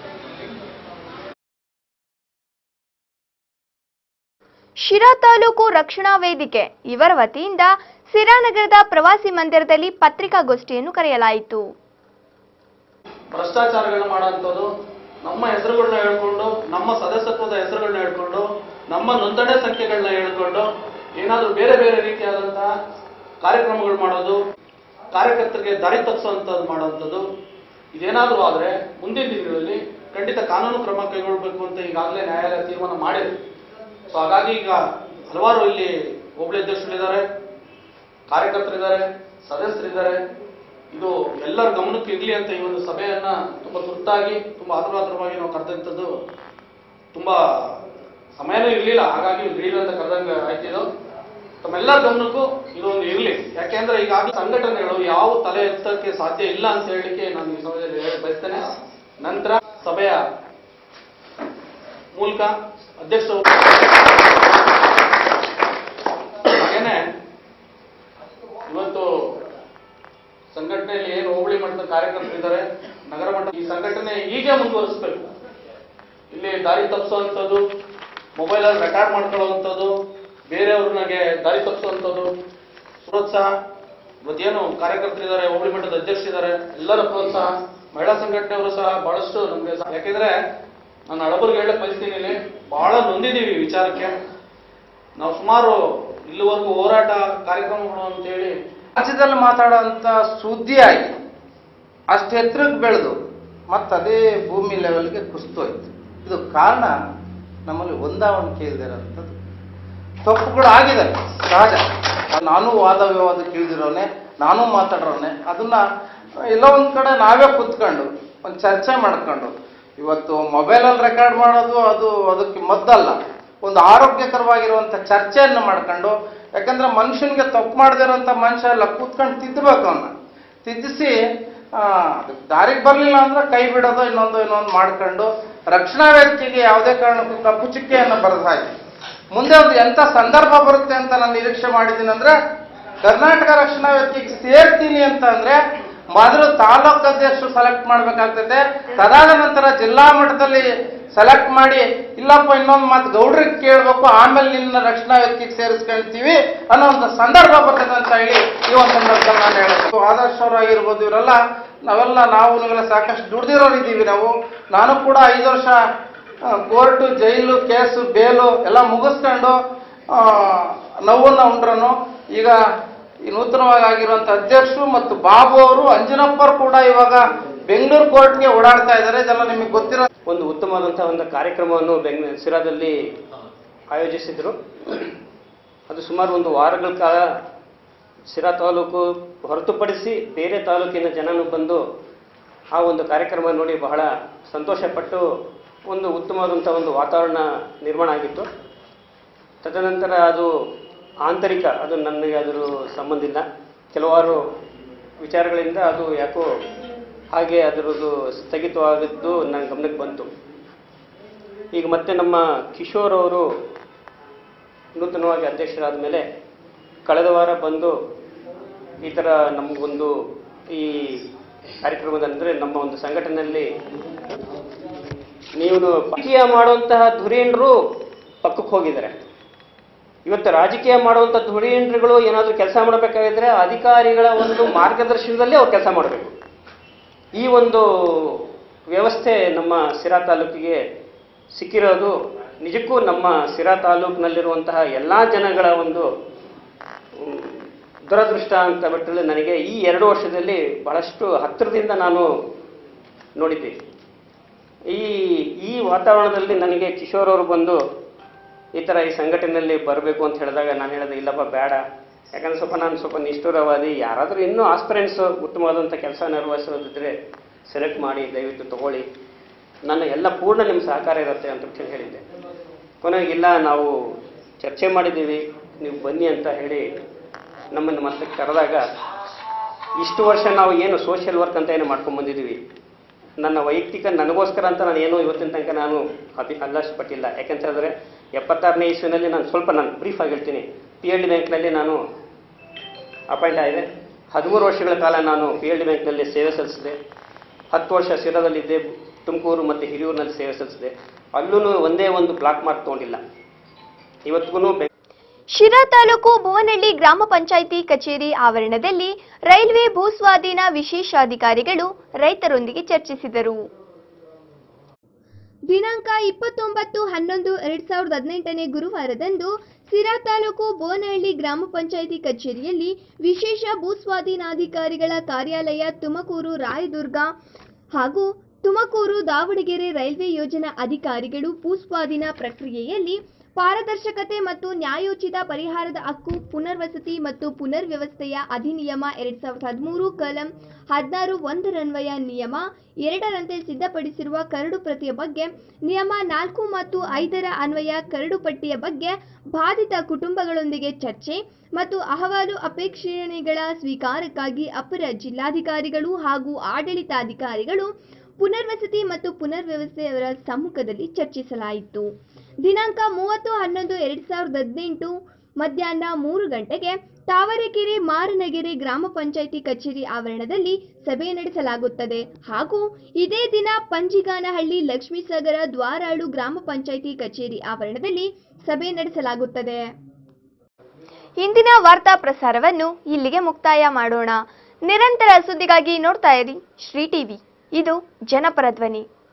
ಶಿರಾ ತಾಲೂಕು ರಕ್ಷಣಾ ವೇದಿಕೆ ಇವರ ವತಿಯಿಂದ ಸಿರಾನಗರದ ಪ್ರವಾಸಿ ಮಂದಿರದಲ್ಲಿ ಪತ್ರಿಕಾಗೋಷ್ಠಿಯನ್ನು ಕರೆಯಲಾಯಿತು ಭ್ರಷ್ಟಾಚಾರಗಳನ್ನ ಮಾಡೋಂಥದ್ದು ನಮ್ಮ ಹೆಸರುಗಳನ್ನ ಹೇಳ್ಕೊಂಡು ನಮ್ಮ ಸದಸ್ಯತ್ವದ ಹೆಸರುಗಳನ್ನ ಹೇಳ್ಕೊಂಡು ನಮ್ಮ ನೋಂದಣಿ ಸಂಖ್ಯೆಗಳನ್ನ ಹೇಳ್ಕೊಂಡು ಏನಾದರೂ ಬೇರೆ ಬೇರೆ ರೀತಿಯಾದಂತಹ ಕಾರ್ಯಕ್ರಮಗಳು ಮಾಡೋದು ಕಾರ್ಯಕರ್ತರಿಗೆ ದಾರಿ ತಪ್ಪಿಸುವಂಥದ್ದು ಮಾಡೋವಂಥದ್ದು ಇದೇನಾದರೂ ಆದರೆ ಮುಂದಿನ ದಿನಗಳಲ್ಲಿ ಖಂಡಿತ ಕಾನೂನು ಕ್ರಮ ಕೈಗೊಳ್ಳಬೇಕು ಅಂತ ಈಗಾಗಲೇ ನ್ಯಾಯಾಲಯ ತೀರ್ಮಾನ ಮಾಡಿದೆ ಸೊ ಹಾಗಾಗಿ ಈಗ ಹಲವಾರು ಇಲ್ಲಿ ಹೋಬಳಿ ಅಧ್ಯಕ್ಷರಿದ್ದಾರೆ ಕಾರ್ಯಕರ್ತರಿದ್ದಾರೆ ಸದಸ್ಯರಿದ್ದಾರೆ ಇದು ಎಲ್ಲರ ಗಮನಕ್ಕೆ ಇರಲಿ ಅಂತ ಈ ಒಂದು ಸಭೆಯನ್ನ ತುಂಬಾ ತುರ್ತಾಗಿ ತುಂಬಾ ಆತುರಾತುರವಾಗಿ ನಾವು ಕರೆದಂಥದ್ದು ತುಂಬಾ ಸಮಯನೂ ಇರಲಿಲ್ಲ ಹಾಗಾಗಿ ಇರಲಿಲ್ಲ ಅಂತ ಕರೆದಂಗೆ ಆಯ್ತಿದ್ದು ತಮ್ಮೆಲ್ಲರ ಗಮನಕ್ಕೂ ಇದೊಂದು ಇರಲಿ ಯಾಕೆಂದ್ರೆ ಈಗಾಗಲೇ ಸಂಘಟನೆಗಳು ಯಾವ ತಲೆ ಎತ್ತಕ್ಕೆ ಸಾಧ್ಯ ಇಲ್ಲ ಅಂತ ಹೇಳಲಿಕ್ಕೆ ನಾನು ಈ ಸಮಯದಲ್ಲಿ ಹೇಳ ಬಯಸ್ತೇನೆ ನಂತರ ಸಭೆಯ ಮೂಲಕ ಅಧ್ಯಕ್ಷರು ಹಾಗೇನೆ ಇವತ್ತು ಸಂಘಟನೆಯಲ್ಲಿ ಏನು ಹೋಬಳಿ ಮಟ್ಟದ ಕಾರ್ಯಕರ್ತರಿದ್ದಾರೆ ನಗರ ಮಟ್ಟ ಈ ಸಂಘಟನೆ ಹೀಗೆ ಮುಂದುವರಿಸಬೇಕು ಇಲ್ಲಿ ದಾರಿ ತಪ್ಪಿಸುವಂಥದ್ದು ಮೊಬೈಲಲ್ಲಿ ರೆಕಾರ್ಡ್ ಮಾಡ್ಕೊಳ್ಳುವಂಥದ್ದು ಬೇರೆಯವ್ರನ್ನಾಗೆ ದಾರಿ ತಪ್ಪಿಸುವಂಥದ್ದು ಪ್ರೋತ್ಸಾಹ ಇವತ್ತೇನು ಕಾರ್ಯಕರ್ತರಿದ್ದಾರೆ ಹೋಬಳಿ ಮಟ್ಟದ ಅಧ್ಯಕ್ಷರಿದ್ದಾರೆ ಎಲ್ಲರ ಪ್ರೋತ್ಸಾಹ ಮಹಿಳಾ ಸಂಘಟನೆಯವರು ಸಹ ಬಹಳಷ್ಟು ನಮಗೆ ಸಹ- ಯಾಕೆಂದ್ರೆ ನಾನು ಹಳಬರ್ಗೆ ಹೇಳಕ್ ಬಯಸ್ತೀನಿ ಇಲ್ಲಿ ಬಹಳ ನೊಂದಿದ್ದೀವಿ ಈ ವಿಚಾರಕ್ಕೆ ನಾವು ಸುಮಾರು ಇಲ್ಲಿವರೆಗೂ ಹೋರಾಟ ಕಾರ್ಯಕ್ರಮಗಳು ಅಂತೇಳಿ ರಾಜ್ಯದಲ್ಲಿ ಮಾತಾಡೋಂಥ ಸುದ್ದಿ ಆಗಿ ಅಷ್ಟು ಎತ್ತರಕ್ಕೆ ಬೆಳೆದು ಮತ್ತು ಅದೇ ಭೂಮಿ ಲೆವೆಲ್ಗೆ ಕುಸಿತೋಯ್ತು ಇದು ಕಾರಣ ನಮ್ಮಲ್ಲಿ ಹೊಂದಾವಣಿಕೆ ಇಲ್ದಿರೋಂಥದ್ದು ತಪ್ಪುಗಳು ಆಗಿದೆ ಸಹಜ ನಾನು ವಾದ ವಿವಾದ ಕೇಳಿದಿರೋನೆ ನಾನು ಮಾತಾಡೋನೆ ಅದನ್ನ ಎಲ್ಲೋ ಒಂದು ಕಡೆ ನಾವೇ ಕೂತ್ಕೊಂಡು ಒಂದು ಚರ್ಚೆ ಮಾಡ್ಕೊಂಡು ಇವತ್ತು ಮೊಬೈಲಲ್ಲಿ ರೆಕಾರ್ಡ್ ಮಾಡೋದು ಅದು ಅದಕ್ಕೆ ಮದ್ದಲ್ಲ ಒಂದು ಆರೋಗ್ಯಕರವಾಗಿರುವಂಥ ಚರ್ಚೆಯನ್ನು ಮಾಡ್ಕೊಂಡು ಯಾಕಂದ್ರೆ ಮನುಷ್ಯನಿಗೆ ತಪ್ಪು ಮಾಡದಿರೋಂಥ ಮನುಷ್ಯ ಎಲ್ಲ ಕೂತ್ಕೊಂಡು ತಿದ್ದಬೇಕು ಅವನ್ನ ತಿದ್ದಿಸಿ ದಾರಿಗೆ ಬರಲಿಲ್ಲ ಅಂದ್ರೆ ಕೈ ಬಿಡೋದು ಇನ್ನೊಂದು ಇನ್ನೊಂದು ಮಾಡ್ಕೊಂಡು ರಕ್ಷಣಾ ವೇದಿಕೆಗೆ ಯಾವುದೇ ಕಾರಣಕ್ಕೂ ಕಪ್ಪು ಚುಕ್ಕೆಯನ್ನು ಬರೆದ ಹಾಗೆ ಮುಂದೆ ಒಂದು ಎಂಥ ಸಂದರ್ಭ ಬರುತ್ತೆ ಅಂತ ನಾನು ನಿರೀಕ್ಷೆ ಮಾಡಿದ್ದೀನಿ ಅಂದ್ರೆ ಕರ್ನಾಟಕ ರಕ್ಷಣಾ ವೇದಿಕೆಗೆ ಸೇರ್ತೀನಿ ಅಂತ ಅಂದ್ರೆ ಮೊದಲು ತಾಲೂಕು ಅಧ್ಯಕ್ಷರು ಸೆಲೆಕ್ಟ್ ಮಾಡ್ಬೇಕಾಗ್ತದೆ ತದಾದ ನಂತರ ಜಿಲ್ಲಾ ಮಟ್ಟದಲ್ಲಿ ಸೆಲೆಕ್ಟ್ ಮಾಡಿ ಇಲ್ಲಪ್ಪ ಇನ್ನೊಂದು ಮಾತು ಗೌಡ್ರಿಗೆ ಕೇಳಬೇಕು ಆಮೇಲೆ ನಿನ್ನ ರಕ್ಷಣಾ ವೇದಿಕೆಗೆ ಸೇರಿಸ್ಕೊಂತೀವಿ ಅನ್ನೋ ಒಂದು ಸಂದರ್ಭ ಬರ್ತದೆ ಅಂತ ಹೇಳಿ ಈ ಒಂದು ಸಂದರ್ಭದಲ್ಲಿ ನಾನು ಹೇಳಬೇಕು ಆದರ್ಶ ಅವರಾಗಿರ್ಬೋದು ಇವರೆಲ್ಲ ನಾವೆಲ್ಲ ನಾವು ನೀವೆಲ್ಲ ಸಾಕಷ್ಟು ದುಡ್ದಿರೋರು ಇದ್ದೀವಿ ನಾವು ನಾನು ಕೂಡ ಐದು ವರ್ಷ ಕೋರ್ಟು ಜೈಲು ಕೇಸು ಬೇಲು ಎಲ್ಲ ಮುಗಿಸ್ಕೊಂಡು ಆ, ನೋವನ್ನ ಉಂಡ್ರನು ಈಗ ಈ ನೂತನವಾಗಿ ಆಗಿರುವಂತ ಅಧ್ಯಕ್ಷರು ಮತ್ತು ಬಾಬು ಅವರು ಅಂಜನಪ್ಪರು ಕೂಡ ಇವಾಗ ಬೆಂಗಳೂರು ಕೋರ್ಟ್ಗೆ ಓಡಾಡ್ತಾ ಇದ್ದಾರೆ ಇದೆಲ್ಲ ನಿಮಗೆ ಗೊತ್ತಿರೋ ಒಂದು ಉತ್ತಮವಾದಂತಹ ಒಂದು ಕಾರ್ಯಕ್ರಮವನ್ನು ಬೆಂಗಳೂರು ಸಿರಾದಲ್ಲಿ ಆಯೋಜಿಸಿದ್ರು ಅದು ಸುಮಾರು ಒಂದು ವಾರಗಳ ಕಾಲ ಸಿರಾ ತಾಲೂಕು ಹೊರತುಪಡಿಸಿ ಬೇರೆ ತಾಲೂಕಿನ ಜನನು ಬಂದು ಆ ಒಂದು ಕಾರ್ಯಕ್ರಮ ನೋಡಿ ಬಹಳ ಸಂತೋಷಪಟ್ಟು ಒಂದು ಉತ್ತಮವಾದಂಥ ಒಂದು ವಾತಾವರಣ ನಿರ್ಮಾಣ ಆಗಿತ್ತು ತದನಂತರ ಅದು ಆಂತರಿಕ ಅದು ನನಗೆ ಅದರ ಸಂಬಂಧ ಇಲ್ಲ ಕೆಲವಾರು ವಿಚಾರಗಳಿಂದ ಅದು ಯಾಕೋ ಹಾಗೆ ಅದರದ್ದು ಸ್ಥಗಿತವಾಗಿದ್ದು ನನ್ನ ಗಮನಕ್ಕೆ ಬಂತು ಈಗ ಮತ್ತೆ ನಮ್ಮ ಕಿಶೋರ್ ಅವರು ನೂತನವಾಗಿ ಅಧ್ಯಕ್ಷರಾದ ಮೇಲೆ ಕಳೆದ ವಾರ ಬಂದು ಈ ಥರ ನಮಗೊಂದು ಈ ಕಾರ್ಯಕ್ರಮದಂದರೆ ನಮ್ಮ ಒಂದು ಸಂಘಟನೆಯಲ್ಲಿ ನೀವು ರಾಜಕೀಯ ಮಾಡುವಂತಹ ಧುರೀಣರು ಪಕ್ಕಕ್ಕೆ ಹೋಗಿದ್ದಾರೆ ಇವತ್ತು ರಾಜಕೀಯ ಮಾಡುವಂಥ ಧುರೀಣರುಗಳು ಏನಾದರೂ ಕೆಲಸ ಮಾಡಬೇಕಾಗಿದ್ರೆ ಅಧಿಕಾರಿಗಳ ಒಂದು ಮಾರ್ಗದರ್ಶನದಲ್ಲಿ ಅವ್ರು ಕೆಲಸ ಮಾಡಬೇಕು ಈ ಒಂದು ವ್ಯವಸ್ಥೆ ನಮ್ಮ ಸಿರಾ ತಾಲೂಕಿಗೆ ಸಿಕ್ಕಿರೋದು ನಿಜಕ್ಕೂ ನಮ್ಮ ಸಿರಾ ತಾಲೂಕಿನಲ್ಲಿರುವಂತಹ ಎಲ್ಲ ಜನಗಳ ಒಂದು ಮ್, ದುರದೃಷ್ಟ ಅಂತ ಬಿಟ್ಟರೆ ನನಗೆ ಈ ಎರಡು ವರ್ಷದಲ್ಲಿ ಬಹಳಷ್ಟು ಹತ್ತಿರದಿಂದ ನಾನು ನೋಡಿದ್ದೆ ಈ ಈ ವಾತಾವರಣದಲ್ಲಿ ನನಗೆ ಕಿಶೋರ್ ಅವರು ಬಂದು ಈ ಥರ ಈ ಸಂಘಟನೆಯಲ್ಲಿ ಬರಬೇಕು ಅಂತ ಹೇಳಿದಾಗ ನಾನು ಹೇಳಿದೆ ಇಲ್ಲಪ್ಪ ಬೇಡ ಯಾಕಂದ್ರೆ ಸ್ವಲ್ಪ ನಾನು ಸ್ವಲ್ಪ ನಿಷ್ಠುರವಾದಿ ಯಾರಾದರೂ ಇನ್ನೂ ಆಸ್ಪಿರೆಂಟ್ಸು ಉತ್ತಮವಾದಂಥ ಕೆಲಸ ನಿರ್ವಹಿಸೋದಿದ್ರೆ ಸೆಲೆಕ್ಟ್ ಮಾಡಿ ದಯವಿಟ್ಟು ತಗೊಳ್ಳಿ ನನ್ನ ಎಲ್ಲ ಪೂರ್ಣ ನಿಮ್ಮ ಸಹಕಾರ ಇರುತ್ತೆ ಅಂತ ಹೇಳಿ ಹೇಳಿದ್ದೆ ಕೊನೆಗೆ ಇಲ್ಲ ನಾವು ಚರ್ಚೆ ಮಾಡಿದ್ದೀವಿ ನೀವು ಬನ್ನಿ ಅಂತ ಹೇಳಿ ನಮ್ಮನ್ನು ಮತ್ತೆ ಕರೆದಾಗ ಇಷ್ಟು ವರ್ಷ ನಾವು ಏನು ಸೋಷಿಯಲ್ ವರ್ಕ್ ಅಂತ ಏನು ಮಾಡ್ಕೊಂಡು ಬಂದಿದ್ದೀವಿ ನನ್ನ ವೈಯಕ್ತಿಕ ನನಗೋಸ್ಕರ ಅಂತ ನಾನು ಏನೋ ಇವತ್ತಿನ ತನಕ ನಾನು ಅಭಿ ಅಲ್ಲಾಸ್ ಪಟ್ಟಿಲ್ಲ ಯಾಕಂತ ಹೇಳಿದ್ರೆ ಎಪ್ಪತ್ತಾರನೇ ಇಸ್ವಿನಲ್ಲಿ ನಾನು ಸ್ವಲ್ಪ ನಾನು ಬ್ರೀಫ್ ಆಗಿ ಹೇಳ್ತೀನಿ ಪಿ ಎಲ್ ಡಿ ಬ್ಯಾಂಕ್ನಲ್ಲಿ ನಾನು ಅಪಾಯಿಂಟ್ ಆಗಿದೆ ಹದಿಮೂರು ವರ್ಷಗಳ ಕಾಲ ನಾನು ಪಿ ಎಲ್ ಡಿ ಬ್ಯಾಂಕ್ನಲ್ಲಿ ಸೇವೆ ಸಲ್ಲಿಸಿದೆ ಹತ್ತು ವರ್ಷ ಸಿರಾದಲ್ಲಿದ್ದೆ ತುಮಕೂರು ಮತ್ತು ಹಿರಿಯೂರಿನಲ್ಲಿ ಸೇವೆ ಸಲ್ಲಿಸಿದೆ ಅಲ್ಲೂ ಒಂದೇ ಒಂದು ಬ್ಲಾಕ್ ಮಾರ್ಕ್ ತೊಗೊಂಡಿಲ್ಲ ಇವತ್ತಿಗೂ ಶಿರಾ ತಾಲೂಕು ಭುವನಹಳ್ಳಿ ಗ್ರಾಮ ಪಂಚಾಯಿತಿ ಕಚೇರಿ ಆವರಣದಲ್ಲಿ ರೈಲ್ವೆ ಭೂಸ್ವಾಧೀನ ವಿಶೇಷಾಧಿಕಾರಿಗಳು ರೈತರೊಂದಿಗೆ ಚರ್ಚಿಸಿದರು ದಿನಾಂಕ ಇಪ್ಪತ್ತೊಂಬತ್ತು ಹನ್ನೊಂದು ಎರಡ್ ಸಾವಿರದ ಹದಿನೆಂಟನೇ ಗುರುವಾರದಂದು ಸಿರಾ ತಾಲೂಕು ಬೋನಹಳ್ಳಿ ಗ್ರಾಮ ಪಂಚಾಯಿತಿ ಕಚೇರಿಯಲ್ಲಿ ವಿಶೇಷ ಭೂಸ್ವಾಧೀನಾಧಿಕಾರಿಗಳ ಕಾರ್ಯಾಲಯ ತುಮಕೂರು ರಾಯದುರ್ಗ ಹಾಗೂ ತುಮಕೂರು ದಾವಣಗೆರೆ ರೈಲ್ವೆ ಯೋಜನಾ ಅಧಿಕಾರಿಗಳು ಭೂಸ್ವಾಧೀನ ಪ್ರಕ್ರಿಯೆಯಲ್ಲಿ ಪಾರದರ್ಶಕತೆ ಮತ್ತು ನ್ಯಾಯೋಚಿತ ಪರಿಹಾರದ ಹಕ್ಕು ಪುನರ್ವಸತಿ ಮತ್ತು ಪುನರ್ವ್ಯವಸ್ಥೆಯ ಅಧಿನಿಯಮ ಎರಡ್ ಸಾವಿರದ ಹದಿಮೂರು ಕಲಂ ಹದಿನಾರು ಒಂದರನ್ವಯ ನಿಯಮ ಎರಡರಂತೆ ಸಿದ್ಧಪಡಿಸಿರುವ ಕರಡು ಪ್ರತಿಯ ಬಗ್ಗೆ ನಿಯಮ ನಾಲ್ಕು ಮತ್ತು ಐದರ ಅನ್ವಯ ಕರಡು ಪಟ್ಟಿಯ ಬಗ್ಗೆ ಬಾಧಿತ ಕುಟುಂಬಗಳೊಂದಿಗೆ ಚರ್ಚೆ ಮತ್ತು ಅಹವಾಲು ಅಪೇಕ್ಷಣೆಗಳ ಸ್ವೀಕಾರಕ್ಕಾಗಿ ಅಪರ ಜಿಲ್ಲಾಧಿಕಾರಿಗಳು ಹಾಗೂ ಆಡಳಿತಾಧಿಕಾರಿಗಳು ಪುನರ್ವಸತಿ ಮತ್ತು ಪುನರ್ವ್ಯವಸ್ಥೆಯವರ ಸಮ್ಮುಖದಲ್ಲಿ ಚರ್ಚಿಸಲಾಯಿತು ದಿನಾಂಕ ಮೂವತ್ತು ಹನ್ನೊಂದು ಎರಡ್ ಸಾವಿರದ ಹದಿನೆಂಟು ಮಧ್ಯಾಹ್ನ ಮೂರು ಗಂಟೆಗೆ ತಾವರೆಕೆರೆ ಮಾರನಗೆರೆ ಗ್ರಾಮ ಪಂಚಾಯಿತಿ ಕಚೇರಿ ಆವರಣದಲ್ಲಿ ಸಭೆ ನಡೆಸಲಾಗುತ್ತದೆ ಹಾಗೂ ಇದೇ ದಿನ ಪಂಜಿಗಾನಹಳ್ಳಿ ಲಕ್ಷ್ಮೀಸಾಗರ ದ್ವಾರಾಳು ಗ್ರಾಮ ಪಂಚಾಯಿತಿ ಕಚೇರಿ ಆವರಣದಲ್ಲಿ ಸಭೆ ನಡೆಸಲಾಗುತ್ತದೆ ಇಂದಿನ ವಾರ್ತಾ ಪ್ರಸಾರವನ್ನು ಇಲ್ಲಿಗೆ ಮುಕ್ತಾಯ ಮಾಡೋಣ ನಿರಂತರ ಸುದ್ದಿಗಾಗಿ ನೋಡ್ತಾ ಇರಿ ಶ್ರೀ ಟಿವಿ ಇದು ಜನಪರ ಧ್ವನಿ